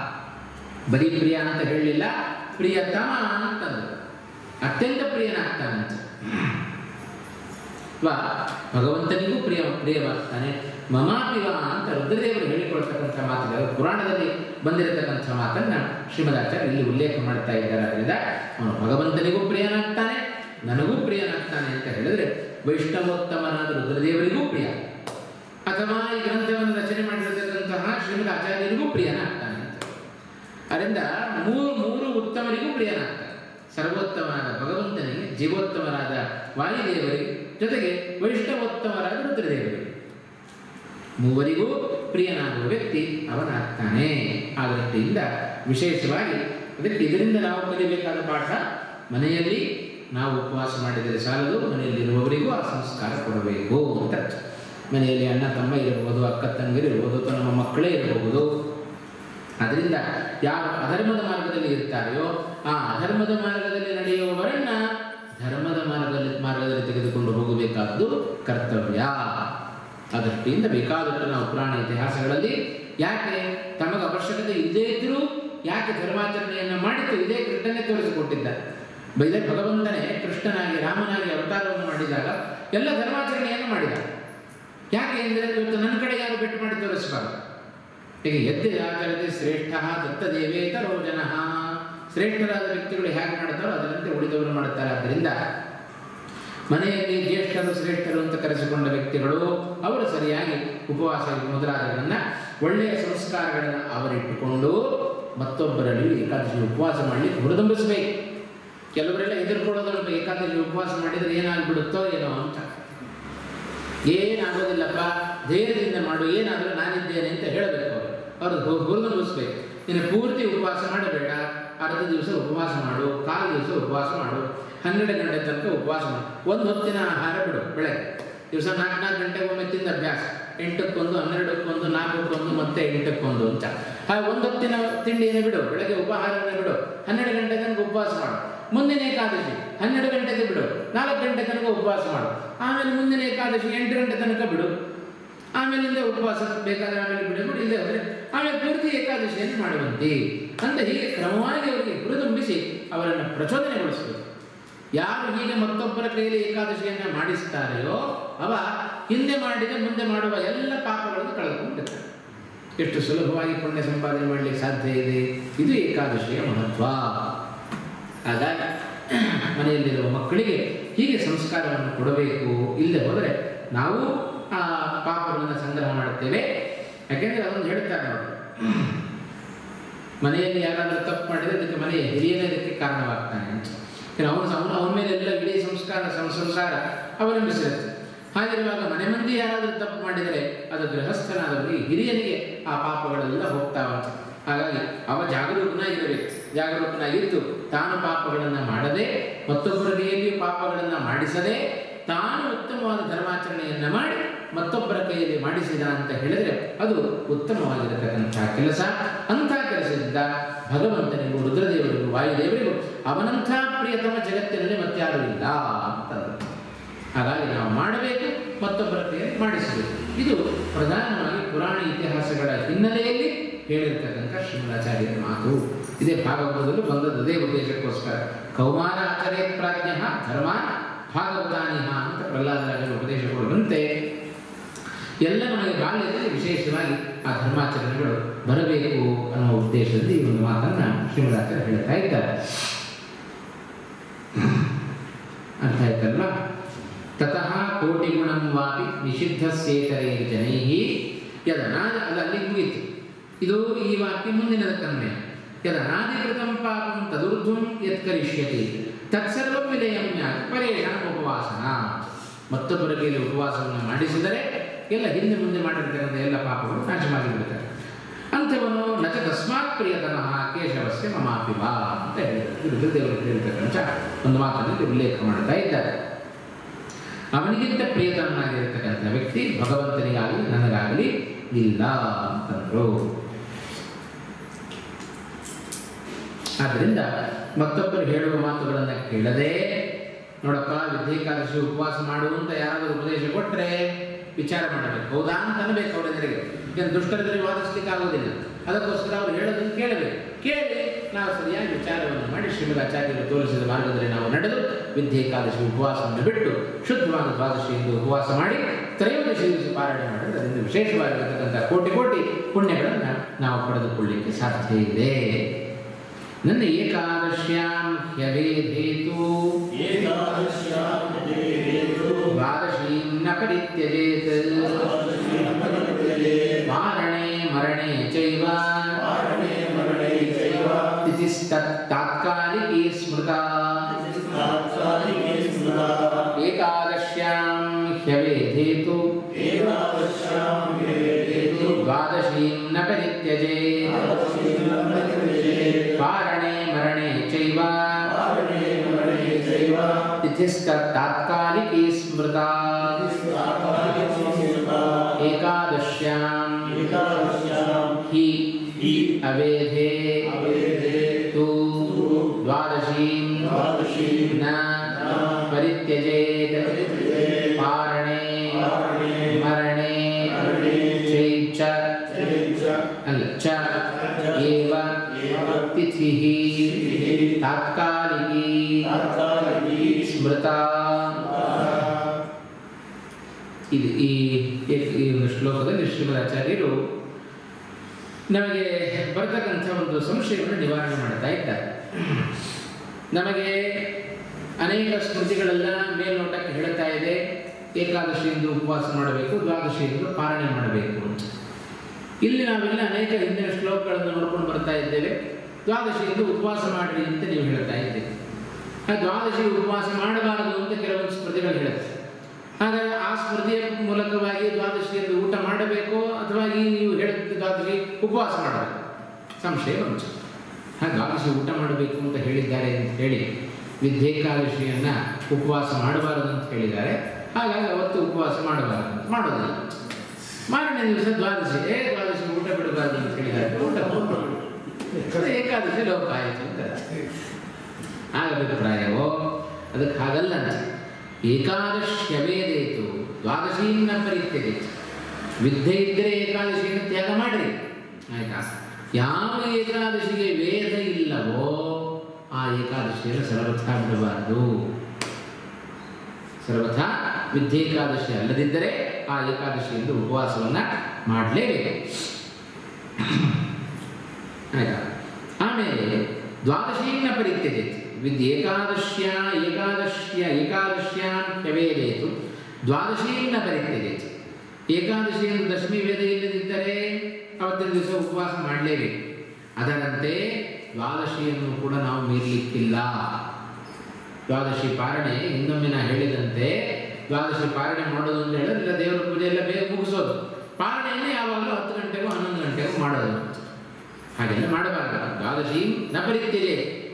ಬರೀ ಪ್ರಿಯ ಅಂತ ಹೇಳಲಿಲ್ಲ ಪ್ರಿಯತಮ ಅಂತಂದ್ರು ಅತ್ಯಂತ ಪ್ರಿಯನಾಗ್ತಾನಂತ ವಾ ಭಗವಂತನಿಗೂ ಪ್ರಿಯ ಪ್ರಿಯವಾಗ್ತಾನೆ ಮಮಾಪಿವ ಅಂತ ರುದ್ರದೇವರು ಹೇಳಿಕೊಳ್ತಕ್ಕಂಥ ಮಾತುಗಳು ಪುರಾಣದಲ್ಲಿ ಬಂದಿರತಕ್ಕಂಥ ಮಾತನ್ನ ಶ್ರೀಮದಾಚಾರ್ಯ ಇಲ್ಲಿ ಉಲ್ಲೇಖ ಮಾಡ್ತಾ ಇದ್ದಾರೆ ಅದರಿಂದ ಅವನು ಭಗವಂತನಿಗೂ ಪ್ರಿಯನಾಗ್ತಾನೆ ನನಗೂ ಪ್ರಿಯನಾಗ್ತಾನೆ ಅಂತ ಹೇಳಿದ್ರೆ ವೈಷ್ಣವೋತ್ತಮನಾದ ರುದ್ರದೇವರಿಗೂ ಪ್ರಿಯ ಅಥವಾ ಈ ಗ್ರಂಥವನ್ನು ರಚನೆ ಮಾಡಿರತಕ್ಕಂತಹ ಶ್ರೀಮದ್ ಆಚಾರ್ಯರಿಗೂ ಪ್ರಿಯನಾಗ್ತಾನೆ ಅಂತ ಅದರಿಂದ ಮೂರು ಮೂರು ಉತ್ತಮರಿಗೂ ಪ್ರಿಯನಾಗ್ತಾನೆ ಸರ್ವೋತ್ತಮನಾದ ಭಗವಂತನಿಗೆ ಜೀವೋತ್ತಮರಾದ ವಾಯುದೇವರಿಗೆ ಜೊತೆಗೆ ವೈಷ್ಣವೋತ್ತಮರಾದ ರುದ್ರದೇವರಿಗೆ ಮೂವರಿಗೂ ಪ್ರಿಯನಾಗುವ ವ್ಯಕ್ತಿ ಅವನಾಗ್ತಾನೆ ಆ ದೃಷ್ಟಿಯಿಂದ ವಿಶೇಷವಾಗಿ ಅದಕ್ಕೆ ಇದರಿಂದ ನಾವು ಕಲಿಬೇಕಾದ ಪಾಠ ಮನೆಯಲ್ಲಿ ನಾವು ಉಪವಾಸ ಮಾಡಿದರೆ ಸಾಲದು ಮನೆಯಲ್ಲಿರುವವರಿಗೂ ಆ ಸಂಸ್ಕಾರ ಕೊಡಬೇಕು ಅಂತ ಅರ್ಥ ಮನೆಯಲ್ಲಿ ಅಣ್ಣ ತಮ್ಮ ಇರಬಹುದು ಅಕ್ಕ ತಂಗಿರಿರ್ಬೋದು ಅಥವಾ ನಮ್ಮ ಮಕ್ಕಳೇ ಇರಬಹುದು ಅದರಿಂದ ಯಾರು ಅಧರ್ಮದ ಮಾರ್ಗದಲ್ಲಿ ಇರ್ತಾರೆಯೋ ಆ ಅಧರ್ಮದ ಮಾರ್ಗದಲ್ಲಿ ನಡೆಯುವವರನ್ನ ಧರ್ಮದ ಮಾರ್ಗದಲ್ಲಿ ಮಾರ್ಗದಲ್ಲಿ ತೆಗೆದುಕೊಂಡು ಹೋಗಬೇಕಾದ್ದು ಕರ್ತವ್ಯ ಆ ದೃಷ್ಟಿಯಿಂದ ಬೇಕಾದಷ್ಟು ನಾವು ಪುರಾಣ ಇತಿಹಾಸಗಳಲ್ಲಿ ಯಾಕೆ ತಮಗೆ ಅವಶ್ಯಕತೆ ಇಲ್ಲದೇ ಇದ್ದರೂ ಯಾಕೆ ಧರ್ಮಾಚರಣೆಯನ್ನು ಮಾಡಿತ್ತು ಇದೇ ಕೃಷ್ಣನೇ ತೋರಿಸಿಕೊಟ್ಟಿದ್ದಾರೆ ಬೈದೆ ಭಗವಂತನೇ ಕೃಷ್ಣನಾಗಿ ರಾಮನಾಗಿ ಅವತಾರವನ್ನು ಮಾಡಿದಾಗ ಎಲ್ಲ ಧರ್ಮಾಚರಣೆಯನ್ನು ಮಾಡಿದ ಯಾಕೆ ಎಂದರೆ ಇವತ್ತು ನನ್ನ ಕಡೆ ಯಾರು ಬೆಟ್ಟು ಮಾಡಿ ತೋರಿಸಬಾರದು ಈಗ ಎದ್ದೆ ಆಚರತೆ ಶ್ರೇಷ್ಠ ದತ್ತದೇವೇತರೋ ಜನ ಶ್ರೇಷ್ಠರಾದ ವ್ಯಕ್ತಿಗಳು ಹೇಗೆ ಮಾಡ್ತಾರೋ ಅದರಂತೆ ಉಳಿದವರು ಮಾಡುತ್ತಾರೆ ಆದ್ದರಿಂದ ಮನೆಯಲ್ಲಿ ಜ್ಯೇಷ್ಠರು ಶ್ರೇಷ್ಠರು ಅಂತ ಕರೆಸಿಕೊಂಡ ವ್ಯಕ್ತಿಗಳು ಅವರು ಸರಿಯಾಗಿ ಉಪವಾಸ ಮೊದಲಾದಗಳನ್ನು ಒಳ್ಳೆಯ ಸಂಸ್ಕಾರಗಳನ್ನು ಅವರಿಟ್ಟುಕೊಂಡು ಮತ್ತೊಬ್ಬರಲ್ಲಿ ಏಕಾದಶಿ ಉಪವಾಸ ಮಾಡಲಿಕ್ಕೆ ಹುರಿದಂಬಿಸಬೇಕು ಕೆಲವರೆಲ್ಲ ಎದುರ್ಕೊಳ್ಳೋದ್ರಲ್ಲಿ ಏಕಾದಶಿ ಉಪವಾಸ ಮಾಡಿದರೆ ಏನಾಗ್ಬಿಡುತ್ತೋ ಏನೋ ಅಂತ ಏನಾಗೋದಿಲ್ಲಪ್ಪ ಧೈರ್ಯದಿಂದ ಮಾಡು ಏನಾದರೂ ನಾನಿದ್ದೇನೆ ಅಂತ ಹೇಳಬೇಕು ಅವರು ಅವ್ರದ್ದು ಹುರಿದಂಬಿಸ್ಬೇಕು ಇನ್ನು ಪೂರ್ತಿ ಉಪವಾಸ ಮಾಡಬೇಡ ಅರ್ಧ ದಿವಸ ಉಪವಾಸ ಮಾಡು ಕಾಲು ದಿವಸ ಉಪವಾಸ ಮಾಡು ಹನ್ನೆರಡು ಗಂಟೆ ತನಕ ಉಪವಾಸ ಮಾಡು ಒಂದು ಹೊತ್ತಿನ ಆಹಾರ ಬಿಡು ಬೆಳಗ್ಗೆ ದಿವಸ ನಾಲ್ಕು ನಾಲ್ಕು ಗಂಟೆಗೆ ಒಮ್ಮೆ ತಿಂದ ಅಭ್ಯಾಸ ಎಂಟಕ್ಕೊಂದು ಹನ್ನೆರಡಕ್ಕೊಂದು ನಾಲ್ಕಕ್ಕೊಂದು ಮತ್ತೆ ಎಂಟಕ್ಕೊಂದು ಅಂತ ಹಾಗೆ ಒಂದು ಹೊತ್ತಿನ ತಿಂಡಿಯನ್ನು ಬಿಡು ಬೆಳಗ್ಗೆ ಉಪಹಾರವನ್ನು ಬಿಡು ಹನ್ನೆರಡು ಗಂಟೆ ತನಕ ಉಪವಾಸ ಮಾಡು ಮುಂದಿನ ಏಕಾದಶಿ ಹನ್ನೆರಡು ಗಂಟೆಗೆ ಬಿಡು ನಾಲ್ಕು ಗಂಟೆ ತನಕ ಉಪವಾಸ ಮಾಡು ಆಮೇಲೆ ಮುಂದಿನ ಏಕಾದಶಿ ಎಂಟು ಗಂಟೆ ತನಕ ಬಿಡು ಆಮೇಲಿಂದ ಉಪವಾಸ ಬೇಕಾದ್ರೆ ಆಮೇಲೆ ಬಿಡಬಹುದು ಇಲ್ಲದೆ ಹೋದರೆ ಆಮೇಲೆ ಪೂರ್ತಿ ಏಕಾದಶಿಯನ್ನು ಮಾಡುವಂತೆ ಅಂತ ಹೀಗೆ ಕ್ರಮವಾಗಿ ಅವರಿಗೆ ಹುರಿದುಂಬಿಸಿ ಅವರನ್ನು ಪ್ರಚೋದನೆಗೊಳಿಸಬೇಕು ಯಾರು ಹೀಗೆ ಮತ್ತೊಬ್ಬರ ಕೈಯಲ್ಲಿ ಏಕಾದಶಿಯನ್ನು ಮಾಡಿಸ್ತಾರೆಯೋ ಅವ ಹಿಂದೆ ಮಾಡಿದ ಮುಂದೆ ಮಾಡುವ ಎಲ್ಲ ಪಾಪಗಳನ್ನು ಕಳೆದುಕೊಂಡಿರ್ತಾರೆ ಎಷ್ಟು ಸುಲಭವಾಗಿ ಪುಣ್ಯ ಸಂಪಾದನೆ ಮಾಡಲಿಕ್ಕೆ ಸಾಧ್ಯ ಇದೆ ಇದು ಏಕಾದಶಿಯ ಮಹತ್ವ ಹಾಗಾಗಿ ಮನೆಯಲ್ಲಿರುವ ಮಕ್ಕಳಿಗೆ ಹೀಗೆ ಸಂಸ್ಕಾರವನ್ನು ಕೊಡಬೇಕು ಇಲ್ಲದೆ ಹೋದರೆ ನಾವು ಆ ಪಾಪಗಳನ್ನು ಸಂಗ್ರಹ ಮಾಡುತ್ತೇವೆ ಯಾಕೆಂದರೆ ಅದೊಂದು ಹೇಳ್ತಾರೆ ಅವರು ಮನೆಯಲ್ಲಿ ಯಾರಾದರೂ ತಪ್ಪು ಮಾಡಿದರೆ ಅದಕ್ಕೆ ಮನೆಯ ಹಿರಿಯನೇ ಅದಕ್ಕೆ ಕಾರಣವಾಗ್ತಾನೆ ಅಂತ ಯಾಕಂದ್ರೆ ಅವನು ಅವನು ಅವನ ಮೇಲೆ ಎಲ್ಲ ಇಡೀ ಸಂಸ್ಕಾರ ಸಂ- ಸಂಸಾರ ಅವಲಂಬಿಸಿರುತ್ತೆ ಹಾಗಿರುವಾಗ ಮನೆ ಮಂದಿ ಯಾರಾದರೂ ತಪ್ಪು ಮಾಡಿದರೆ ಅದು ಗೃಹಸ್ಥನಾದವರಿಗೆ ಹಿರಿಯನಿಗೆ ಆ ಪಾಪಗಳೆಲ್ಲ ಹೋಗ್ತಾವಂತೆ ಹಾಗಾಗಿ ಅವ ಜಾಗರೂಕನಾಗಿರಬೇಕು ಜಾಗರೂಕನಾಗಿದ್ದು ತಾನು ಪಾಪಗಳನ್ನು ಮಾಡದೆ ಮತ್ತೊಬ್ಬರ ಕೈಯಲ್ಲಿ ಪಾಪಗಳನ್ನು ಮಾಡಿಸದೆ ತಾನು ಉತ್ತಮವಾದ ಧರ್ಮಾಚರಣೆಯನ್ನು ಮಾಡಿ ಮತ್ತೊಬ್ಬರ ಕೈಯಲ್ಲಿ ಮಾಡಿಸಿದ ಅಂತ ಹೇಳಿದರೆ ಅದು ಉತ್ತಮವಾಗಿರತಕ್ಕಂಥ ಕೆಲಸ ಅಂಥ ಕೆಲಸದಿಂದ ಭಗವಂತನಿಗೂ ರುದ್ರದೇವರಿಗೂ ವಾಯುದೇವರಿಗೂ ಅವನಂಥ ಪ್ರಿಯತಮ ಜಗತ್ತಿನಲ್ಲಿ ಮತ್ತಾರೂ ಇಲ್ಲ ಅಂತಂದ್ರು ಹಾಗಾಗಿ ನಾವು ಮಾಡಬೇಕು ಮತ್ತೊಬ್ಬರ ಕೈಯಲ್ಲಿ ಮಾಡಿಸಬೇಕು ಇದು ಪ್ರಧಾನವಾಗಿ ಪುರಾಣ ಇತಿಹಾಸಗಳ ಹಿನ್ನೆಲೆಯಲ್ಲಿ ಹೇಳಿರ್ತಕ್ಕಂಥ ಶ್ರೀಮದಾಚಾರ್ಯರ ಮಾತು ಇದೇ ಭಾಗವತದಲ್ಲೂ ಬಂದದ್ದು ಅದೇ ಉದ್ದೇಶಕ್ಕೋಸ್ಕರ ಕೌಮಾರ ಆಚರೇ ಪ್ರಾಜ್ಞ ಧರ್ಮ ಭಾಗವತಾನಿಹ ಅಂತ ಪ್ರಹ್ಲಾದರಾಜರು ಉಪದೇಶ ಕೊಡುವಂತೆ ಎಲ್ಲ ನಮಗೆ ಬಾಲ್ಯದಲ್ಲಿ ವಿಶೇಷವಾಗಿ ಆ ಧರ್ಮಾಚರಣೆಗಳು ಬರಬೇಕು ಅನ್ನೋ ಉದ್ದೇಶದಲ್ಲಿ ಈ ಒಂದು ಮಾತನ್ನ ಶ್ರೀಮದಾಚಾರ್ಯ ಹೇಳ್ತಾ ಇದ್ದಾರೆ ಅರ್ಥ ಆಯ್ತಲ್ವ ತತಃ ಕೋಟಿಗುಣಂ ವಾಪಿ ನಿಷಿದ್ಧಸ್ಯೇತರೈ ಜನೈಃ ಯದನಾದ ಅದು ಅಲ್ಲಿ ಮುಗೀತು ಇದು ಈ ವಾಕ್ಯ ಮುಂದಿನದ ಕನ್ಮೆ ಯದನಾದಿಕೃತಂ ಪಾಪಂ ತದುರ್ಧ್ವಂ ಯತ್ಕರಿಷ್ಯತಿ ತತ್ಸರ್ವಂ ವಿಲಯಮ್ಯ ಪರೇಷಣ ಉಪವಾಸನ ಮತ್ತೊಬ್ಬರ ಕೈಯಲ್ಲಿ ಉಪವಾಸವನ್ನು ಮಾಡಿಸಿದರೆ ಎಲ್ಲ ಹಿಂದೆ ಮುಂದೆ ಮಾಡಿರ್ತಕ್ಕಂಥ ಎಲ್ಲ ಪಾಪಗಳು ನಾಶವಾಗಿ ಬಿಡುತ್ತಾರೆ ಅಂಥವನು ನಚ ತಸ್ಮಾತ್ ಪ್ರಿಯತನಃ ಕೇಶವಸ್ಯ ಮಮಾಪಿ ವಾ ಅಂತ ಹೇಳಿದರು ಇದು ರುದ್ರದೇವರು ಹೇಳಿರ್ತಕ್ಕಂಥ ಒಂದು ಮಾತನ್ನು ಉಲ್ಲೇಖ ಮಾಡ್ತಾ ಇದ್ದಾರೆ ಅವನಿಗಿಂತ ಪ್ರಿಯತನಾಗಿರ್ತಕ್ಕಂಥ ವ್ಯಕ್ತಿ ಭಗವಂತನಿಗಾಗಲಿ ನನಗಾಗಲಿ ಇಲ್ಲ ಅಂತಂದ್ರು ಆದ್ದರಿಂದ ಮತ್ತೊಬ್ಬರು ಹೇಳುವ ಮಾತುಗಳನ್ನು ಕೇಳದೆ ನೋಡಪ್ಪ ವಿದ್ಯೇಕಾದಶಿ ಉಪವಾಸ ಮಾಡು ಅಂತ ಯಾರಾದರೂ ಉಪದೇಶ ಕೊಟ್ಟರೆ ವಿಚಾರ ಮಾಡಬೇಕು ಹೌದಾ ಅಂತ ಅನ್ಬೇಕು ಅವರೆಲ್ಲರಿಗೆ ಏನು ದುಷ್ಟರೆದುರಿಗೆ ವಾದಿಸ್ಲಿಕ್ಕೆ ಆಗೋದಿಲ್ಲ ಅದಕ್ಕೋಸ್ಕರ ಅವ್ರು ಹೇಳೋದನ್ನು ಕೇಳಬೇಕು ಕೇಳಿ ನಾವು ಸರಿಯಾಗಿ ವಿಚಾರವನ್ನು ಮಾಡಿ ಶ್ರೀಮದ್ ಆಚಾರ್ಯರು ತೋರಿಸಿದ ಮಾರ್ಗದಲ್ಲಿ ನಾವು ನಡೆದು ವಿದ್ಯೇಕಾದಶಿ ಉಪವಾಸವನ್ನು ಬಿಟ್ಟು ಶುದ್ಧವಾದ ದ್ವಾದಶಿಯಿಂದ ಉಪವಾಸ ಮಾಡಿ ತ್ರಯೋದಶಿ ದಿವಸ ಪಾರಾಯಣ ಮಾಡಿದ್ರೆ ಅದರಿಂದ ವಿಶೇಷವಾಗಿರತಕ್ಕಂಥ ಕೋಟಿ ಕೋಟಿ ಪುಣ್ಯಗಳನ್ನು ನಾವು ಪಡೆದುಕೊಳ್ಳಿಕ್ಕೆ ಸಾಧ್ಯ ಇದೆ ನನ್ನ ಏಕಾದಶ್ಯಾಂ ಹ್ಯವೇಧೇತು ಏಕಾದಶ್ಯಾಂ ದೇವೇತು ದ್ವಾದಶೀಂ ನ ಪರಿತ್ಯಜೇತ್ ವಾರಣೆ ಮರಣೆ ಚೈವ ವಾರಣೆ ಮರಣೆ ಚೈವ ತಿಥಿಸ್ತತ್ ತಾತ್ಕಾಲಿಕೀ ಸ್ಮೃತ ತಾತ್ಕಾಲಿಕೆ ಸ್ಮೃತಾ ಏಕಾದಶ್ಯಾಂ ಹ್ಯವೇಧೇತು ಏಕಾದಶ್ಯಾಂ ವೇದೇತು ದ್ವಾದಶೀಂ ನ ಪರಿತ್ಯಜೇತ್ ವಾರಣೆ ಮರಣೆ ಚೈವ ವಾರಣೆ ಮರಣೆ ಚೈವ ತಿಥಿಸ್ತತ್ ತಾತ್ಕಾಲಿಕೀ ಸ್ಮೃತ ತಾತ್ಕಾಲಿಕೆ ಸ್ಮೃತಾ ಏಕಾದಶ್ಯಾಂ ಏಕಾದಶ್ಯಾಂ ಹಿ ಹಿ ಅವೇಧೇ ಅವೇದೇ ತು ದ್ವಾದಶೀಂ ದ್ವಾದಶೀಂ ನ ನ ಪರಿತ್ಯಜೇತ್ ಪರಿತ್ಯಜೇತ್ ಪಾರಣೆ ಪಾರಣೆ ಮರಣೆ ಮರಣೆ ಚೈ ಚ ಚೈಚ ಅಲ್ಲ ಚ ಏವ ಏವ ತಿಥಿಃ ತಿಥಿಃ ತಾತ್ಕಾಲಿಕೀ ತಾತ್ಕಾಲಿಕೀ ಸ್ಮೃತಾ ಇದು ಈ ಈ ಒಂದು ಶ್ಲೋಕದಲ್ಲಿ ಶ್ರೀಮದಾಚಾರ್ಯರು ನಮಗೆ ಬರ್ತಕ್ಕಂಥ ಒಂದು ಸಂಶಯವನ್ನು ನಿವಾರಣೆ ಮಾಡ್ತಾ ಇದ್ದಾರೆ ನಮಗೆ ಅನೇಕ ಸ್ಮೃತಿಗಳೆಲ್ಲ ಮೇಲ್ನೋಟಕ್ಕೆ ಹೇಳ್ತಾ ಇದೆ ಏಕಾದಶಿಯಿಂದ ಉಪವಾಸ ಮಾಡಬೇಕು ದ್ವಾದಶಿಯಿಂದ ಪಾಲನೆ ಮಾಡಬೇಕು ಅಂತ ಇಲ್ಲಿ ನಾವೆಲ್ಲ ಅನೇಕ ಹಿಂದಿನ ಶ್ಲೋಕಗಳನ್ನು ನೋಡ್ಕೊಂಡು ಬರ್ತಾ ಇದ್ದೇವೆ ದ್ವಾದಶಿಯಿಂದ ಉಪವಾಸ ಮಾಡ್ರಿ ಅಂತ ನೀವು ಹೇಳ್ತಾ ಇದ್ದೀರಿ ಆ ದ್ವಾದಶಿ ಉಪವಾಸ ಮಾಡಬಾರದು ಅಂತ ಕೆಲವೊಂದು ಸ್ಮೃತಿಗಳು ಹೇಳುತ್ತೆ ಹಾಗಾದ್ರೆ ಆ ಸ್ಮೃತಿಯ ಮೂಲಕವಾಗಿ ದ್ವಾದಶಿಯಲ್ಲಿ ಊಟ ಮಾಡಬೇಕು ಅಥವಾ ಈ ನೀವು ಹೇಳಿದ ದ್ವಾದಶಿ ಉಪವಾಸ ಮಾಡಬೇಕು ಸಂಶಯ ಬಂತು ಹಾಗೆ ದ್ವಾದಶಿ ಊಟ ಮಾಡಬೇಕು ಅಂತ ಹೇಳಿದ್ದಾರೆ ಅಂತ ಹೇಳಿ ವಿದ್ಯೇಕಾದಶಿಯನ್ನ ಉಪವಾಸ ಮಾಡಬಾರದು ಅಂತ ಹೇಳಿದ್ದಾರೆ ಹಾಗಾಗಿ ಅವತ್ತು ಉಪವಾಸ ಮಾಡಬಾರದು ಅಂತ ಮಾಡೋದಿಲ್ಲ ಮಾರನೇ ದಿವಸ ದ್ವಾದಶಿ ಏ ದ್ವಾದಶಿ ಊಟ ಬಿಡಬಾರದು ಅಂತ ಹೇಳಿದ್ದಾರೆ ಊಟ ಅದು ಏಕಾದಶಿ ಲೋಕ ಆಯಿತು ಅಂತ ಆಗ ಅಭಿಪ್ರಾಯವೋ ಅದಕ್ಕೆ ಹಾಗಲ್ಲ ಅಂತ ಏಕಾದಶ್ಯವೇದೇತು ದ್ವಾದಶೀನ ಪರಿತ್ಯಜೇತು ವಿದ್ಯೆ ಇದ್ದರೆ ಏಕಾದಶಿಯನ್ನು ತ್ಯಾಗ ಮಾಡಿರಿ ಆಯ್ತಾ ಯಾವ ಏಕಾದಶಿಗೆ ವೇದ ಇಲ್ಲವೋ ಆ ಏಕಾದಶಿಯನ್ನು ಸರ್ವಥಾ ಬಿಡಬಾರದು ಸರ್ವಥಾ ವಿದ್ಯೇಕಾದಶಿ ಅಲ್ಲದಿದ್ದರೆ ಆ ಏಕಾದಶಿಯಿಂದ ಉಪವಾಸವನ್ನು ಮಾಡಲೇಬೇಕು ಆಯ್ತಾ ಆಮೇಲೆ ದ್ವಾದಶೀನ ಪರಿತ್ಯಜೇತಿ ವಿದ್ ಏಕಾದಶ್ಯ ಏಕಾದಶ್ಯ ಏಕಾದಶ್ಯಾಂ ಹ್ಯವೇದೇತು ದ್ವಾದಶೀನ ಪರಿತ್ಯಜೇತಿ ಏಕಾದಶಿಯಿಂದ ದಶಮಿ ವೇದ ಇಲ್ಲದಿದ್ದರೆ ಅವತ್ತಿನ ದಿವಸ ಉಪವಾಸ ಮಾಡಲೇಬೇಕು ಅದರಂತೆ ದ್ವಾದಶಿಯನ್ನು ಕೂಡ ನಾವು ಮೀರಲಿಕ್ಕಿಲ್ಲ ದ್ವಾದಶಿ ಪಾರಣೆ ಇನ್ನೊಮ್ಮೆ ನಾ ಹೇಳಿದಂತೆ ದ್ವಾದಶಿ ಪಾರಣೆ ಮಾಡೋದು ಅಂತ ಹೇಳಿದ್ರೆ ಇಲ್ಲ ದೇವರ ಪೂಜೆ ಎಲ್ಲ ಬೇಗ ಮುಗಿಸೋದು ಪಾರಣೆಯನ್ನೇ ಯಾವಾಗಲೂ ಹತ್ತು ಗಂಟೆಗೂ ಹನ್ನೊಂದು ಗಂಟೆಗೂ ಮಾಡೋದು ಹಾಗೆಲ್ಲ ಮಾಡಬಾರ್ದು ದ್ವಾದಶಿ ನ ಪರಿತ್ಯಜೆ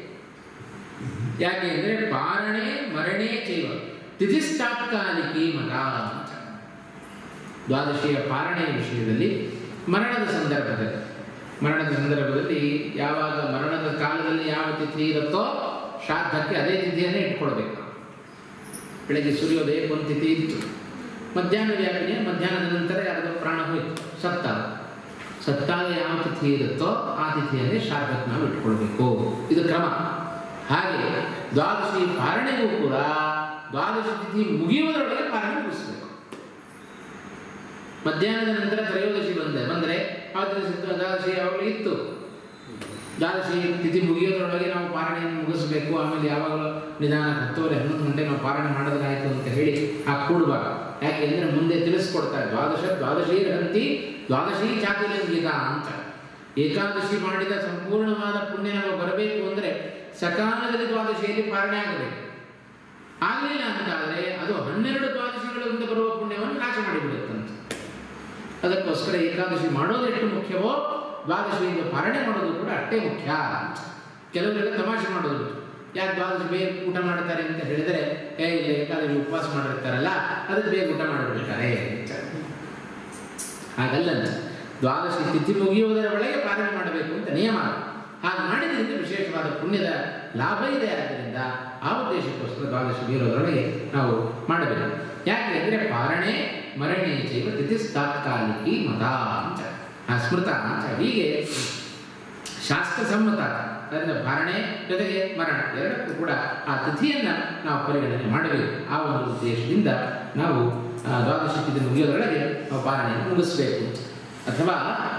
ಯಾಕೆ ಅಂದರೆ ಪಾರಣೆ ಮರಣೆ ಚೈವ ತಿಥಿಸ್ತಾತ್ಕಾಲಿಕಿ ಮತ ಅಂತ. ದ್ವಾದಶಿಯ ಪಾರಣೆಯ ವಿಷಯದಲ್ಲಿ ಮರಣದ ಸಂದರ್ಭದಲ್ಲಿ ಮರಣದ ಸಂದರ್ಭದಲ್ಲಿ ಯಾವಾಗ ಮರಣದ ಕಾಲದಲ್ಲಿ ಯಾವ ತಿಥಿ ಇರುತ್ತೋ ಶ್ರಾದ್ದಕ್ಕೆ ಅದೇ ತಿಥಿಯನ್ನೇ ಇಟ್ಕೊಳ್ಬೇಕು ಬೆಳಗ್ಗೆ ಸೂರ್ಯೋದಯಕ್ಕೆ ಒಂದು ತಿಥಿ ಇತ್ತು ಮಧ್ಯಾಹ್ನ ವ್ಯಾಪಿನಿಯ ಮಧ್ಯಾಹ್ನದ ನಂತರ ಯಾರದೋ ಪ್ರಾಣ ಹೋಯಿತು ಸತ್ತ ಸತ್ತಾಗ ಯಾವ ತಿಥಿ ಇರುತ್ತೋ ಆ ತಿಥಿಯನ್ನೇ ಶ್ರಾದ್ದಕ್ಕೆ ನಾವು ಇಟ್ಕೊಳ್ಬೇಕು ಇದು ಕ್ರಮ ಹಾಗೆ ದ್ವಾದಶಿ ಪಾರಣೆಗೂ ಕೂಡ ದ್ವಾದಶಿ ತಿಥಿ ಮುಗಿಯುವುದರೊಳಗೆ ಪಾರಣೆ ಮುಗಿಸ್ಬೇಕು ಮಧ್ಯಾಹ್ನದ ನಂತರ ತ್ರಯೋದಶಿ ಬಂದೆ ಬಂದರೆ ಆವತ್ತಿನ ಸಿದ್ಧ ದ್ವಾದಶಿ ಯಾವಾಗಲೂ ಇತ್ತು ದ್ವಾದಶಿ ತಿಥಿ ಮುಗಿಯೋದ್ರೊಳಗೆ ನಾವು ಪಾರಣೆಯನ್ನು ಮುಗಿಸ್ಬೇಕು ಆಮೇಲೆ ಯಾವಾಗಲೂ ನಿಧಾನ ಹತ್ತುವರೆ ಹನ್ನೊಂದು ಗಂಟೆ ನಾವು ಪಾರಣೆ ಮಾಡೋದಾಯ್ತು ಅಂತ ಹೇಳಿ ಆ ಕೂಡಬಾರ ಯಾಕೆ ಅಂದರೆ ಮುಂದೆ ತಿಳಿಸ್ಕೊಡ್ತಾರೆ ದ್ವಾದಶ ದ್ವಾದಶಿ ಹಂತಿ ದ್ವಾದಶಿ ಚಾತುರ್ಯಂಗಿತ ಅಂತ ಏಕಾದಶಿ ಮಾಡಿದ ಸಂಪೂರ್ಣವಾದ ಪುಣ್ಯ ನಮಗೆ ಬರಬೇಕು ಅಂದರೆ ಸಕಾಲದಲ್ಲಿ ದ್ವಾದಶಿಯಲ್ಲಿ ಪಾರಣೆ ಆಗಬೇಕು ಆಗಲಿಲ್ಲ ಅಂತಾದರೆ ಅದು ಹನ್ನೆರಡು ದ್ವಾದಶಿಗಳಿಂದ ಬರುವ ಪುಣ್ಯವನ್ನು ನಾಶ ಮಾಡಿಬಿಡುತ್ತಂತೆ ಅದಕ್ಕೋಸ್ಕರ ಏಕಾದಶಿ ಮಾಡೋದು ಎಷ್ಟು ಮುಖ್ಯವೋ ದ್ವಾದಶಿಯಿಂದ ಪಾರಣೆ ಮಾಡೋದು ಕೂಡ ಅಷ್ಟೇ ಮುಖ್ಯ ಕೆಲವರೆಲ್ಲ ತಮಾಷೆ ಮಾಡೋದು ಯಾಕೆ ದ್ವಾದಶಿ ಬೇಗ ಊಟ ಮಾಡ್ತಾರೆ ಅಂತ ಹೇಳಿದರೆ ಏ ಇಲ್ಲ ಏಕಾದಶಿ ಉಪವಾಸ ಮಾಡಿರ್ತಾರಲ್ಲ ಅದಕ್ಕೆ ಬೇಗ ಊಟ ಮಾಡಿಬಿಡ್ತಾರೆ ಹಾಗಲ್ಲ ದ್ವಾದಶಿ ತಿಥಿ ಮುಗಿಯುವುದರ ಒಳಗೆ ಪಾಲನೆ ಮಾಡಬೇಕು ಅಂತ ನಿಯಮ ಹಾಗೆ ಮಾಡಿದ್ರಿಂದ ವಿಶೇಷವಾದ ಪುಣ್ಯದ ಲಾಭ ಇದೆ ಆದ್ದರಿಂದ ಆ ಉದ್ದೇಶಕ್ಕೋಸ್ಕರ ದ್ವಾದಶಿ ಮೀರೋದರೊಳಗೆ ನಾವು ಮಾಡಬೇಕು ಯಾಕೆ ಅಂದರೆ ಪಾರಣೆ ಮರಣೆ ಚೈವ ತಿಥಿ ತಾತ್ಕಾಲಿಕಿ ಮತ ಅಂತ ಆ ಸ್ಮೃತ ಅಂತ ಹೀಗೆ ಶಾಸ್ತ್ರಸಮ್ಮತ ಅದರಿಂದ ಪಾರಣೆ ಜೊತೆಗೆ ಮರಣ ಎರಡಕ್ಕೂ ಕೂಡ ಆ ತಿಥಿಯನ್ನು ನಾವು ಪರಿಗಣನೆ ಮಾಡಬೇಕು ಆ ಒಂದು ಉದ್ದೇಶದಿಂದ ನಾವು ಆ, ದ್ವಾದಶಿ ತಿಥಿ ಮುಗಿಯೋದ್ರೊಳಗೆ ನಾವು ಪಾರಣೆಯನ್ನು ಮುಗಿಸ್ಬೇಕು ಅಥವಾ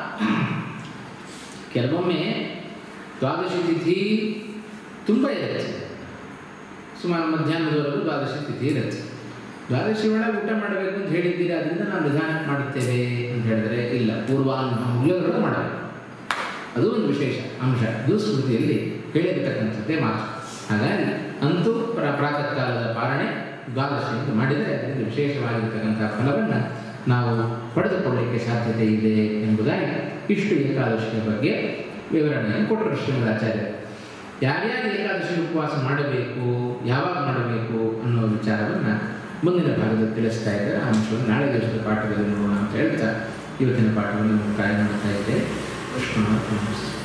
ಕೆಲವೊಮ್ಮೆ ದ್ವಾದಶಿ ತಿಥಿ ತುಂಬ ಇರುತ್ತೆ ಸುಮಾರು ಮಧ್ಯಾಹ್ನದವರೆಗೂ ದ್ವಾದಶಿ ತಿಥಿ ಇರುತ್ತೆ ದ್ವಾದಶಿ ಒಳಗೆ ಊಟ ಮಾಡಬೇಕು ಅಂತ ಹೇಳಿದ್ದೀರಾ ಅದರಿಂದ ನಾವು ನಿಧಾನಕ್ಕೆ ಮಾಡುತ್ತೇವೆ ಅಂತ ಹೇಳಿದ್ರೆ ಇಲ್ಲ ಪೂರ್ವಾನ್ನ ಮುಗಿಯೋದ್ರೊಳಗೆ ಮಾಡಬೇಕು ಅದು ಒಂದು ವಿಶೇಷ ಅಂಶ ಇದು ಸ್ಮೃತಿಯಲ್ಲಿ ಹೇಳಿರ್ತಕ್ಕಂಥದ್ದೇ ಮಾತು ಹಾಗಾಗಿ ಅಂತೂ ಪ್ರ ಪ್ರಾತಃ ಕಾಲದ ಪಾರಣೆ ದ್ವಾದಶಿಯಿಂದ ಮಾಡಿದರೆ ಅದರಿಂದ ವಿಶೇಷವಾಗಿರ್ತಕ್ಕಂಥ ಫಲವನ್ನು ನಾವು ಪಡೆದುಕೊಳ್ಳಲಿಕ್ಕೆ ಸಾಧ್ಯತೆ ಇದೆ ಎಂಬುದಾಗಿ ಇಷ್ಟು ಏಕಾದಶಿಯ ಬಗ್ಗೆ ವಿವರಣೆಯನ್ನು ಕೊಟ್ಟರು ಶ್ರೀಮದಾಚಾರ್ಯ ಯಾರ್ಯಾರು ಏಕಾದಶಿ ಉಪವಾಸ ಮಾಡಬೇಕು ಯಾವಾಗ ಮಾಡಬೇಕು ಅನ್ನೋ ವಿಚಾರವನ್ನು ಮುಂದಿನ ಭಾಗದಲ್ಲಿ ತಿಳಿಸ್ತಾ ಇದ್ದಾರೆ ಆ ಅಂಶವನ್ನು ನಾಳೆ ದಿವಸದ ಪಾಠದಲ್ಲಿ ನೋಡೋಣ ಅಂತ ಹೇಳ್ತಾ ಇವತ್ತಿನ ಪಾಠವನ್ನು ಮುಕ್ತಾಯ ಮಾಡ್ತಾ ಇದ್ದೆ ಕೃಷ್ಣ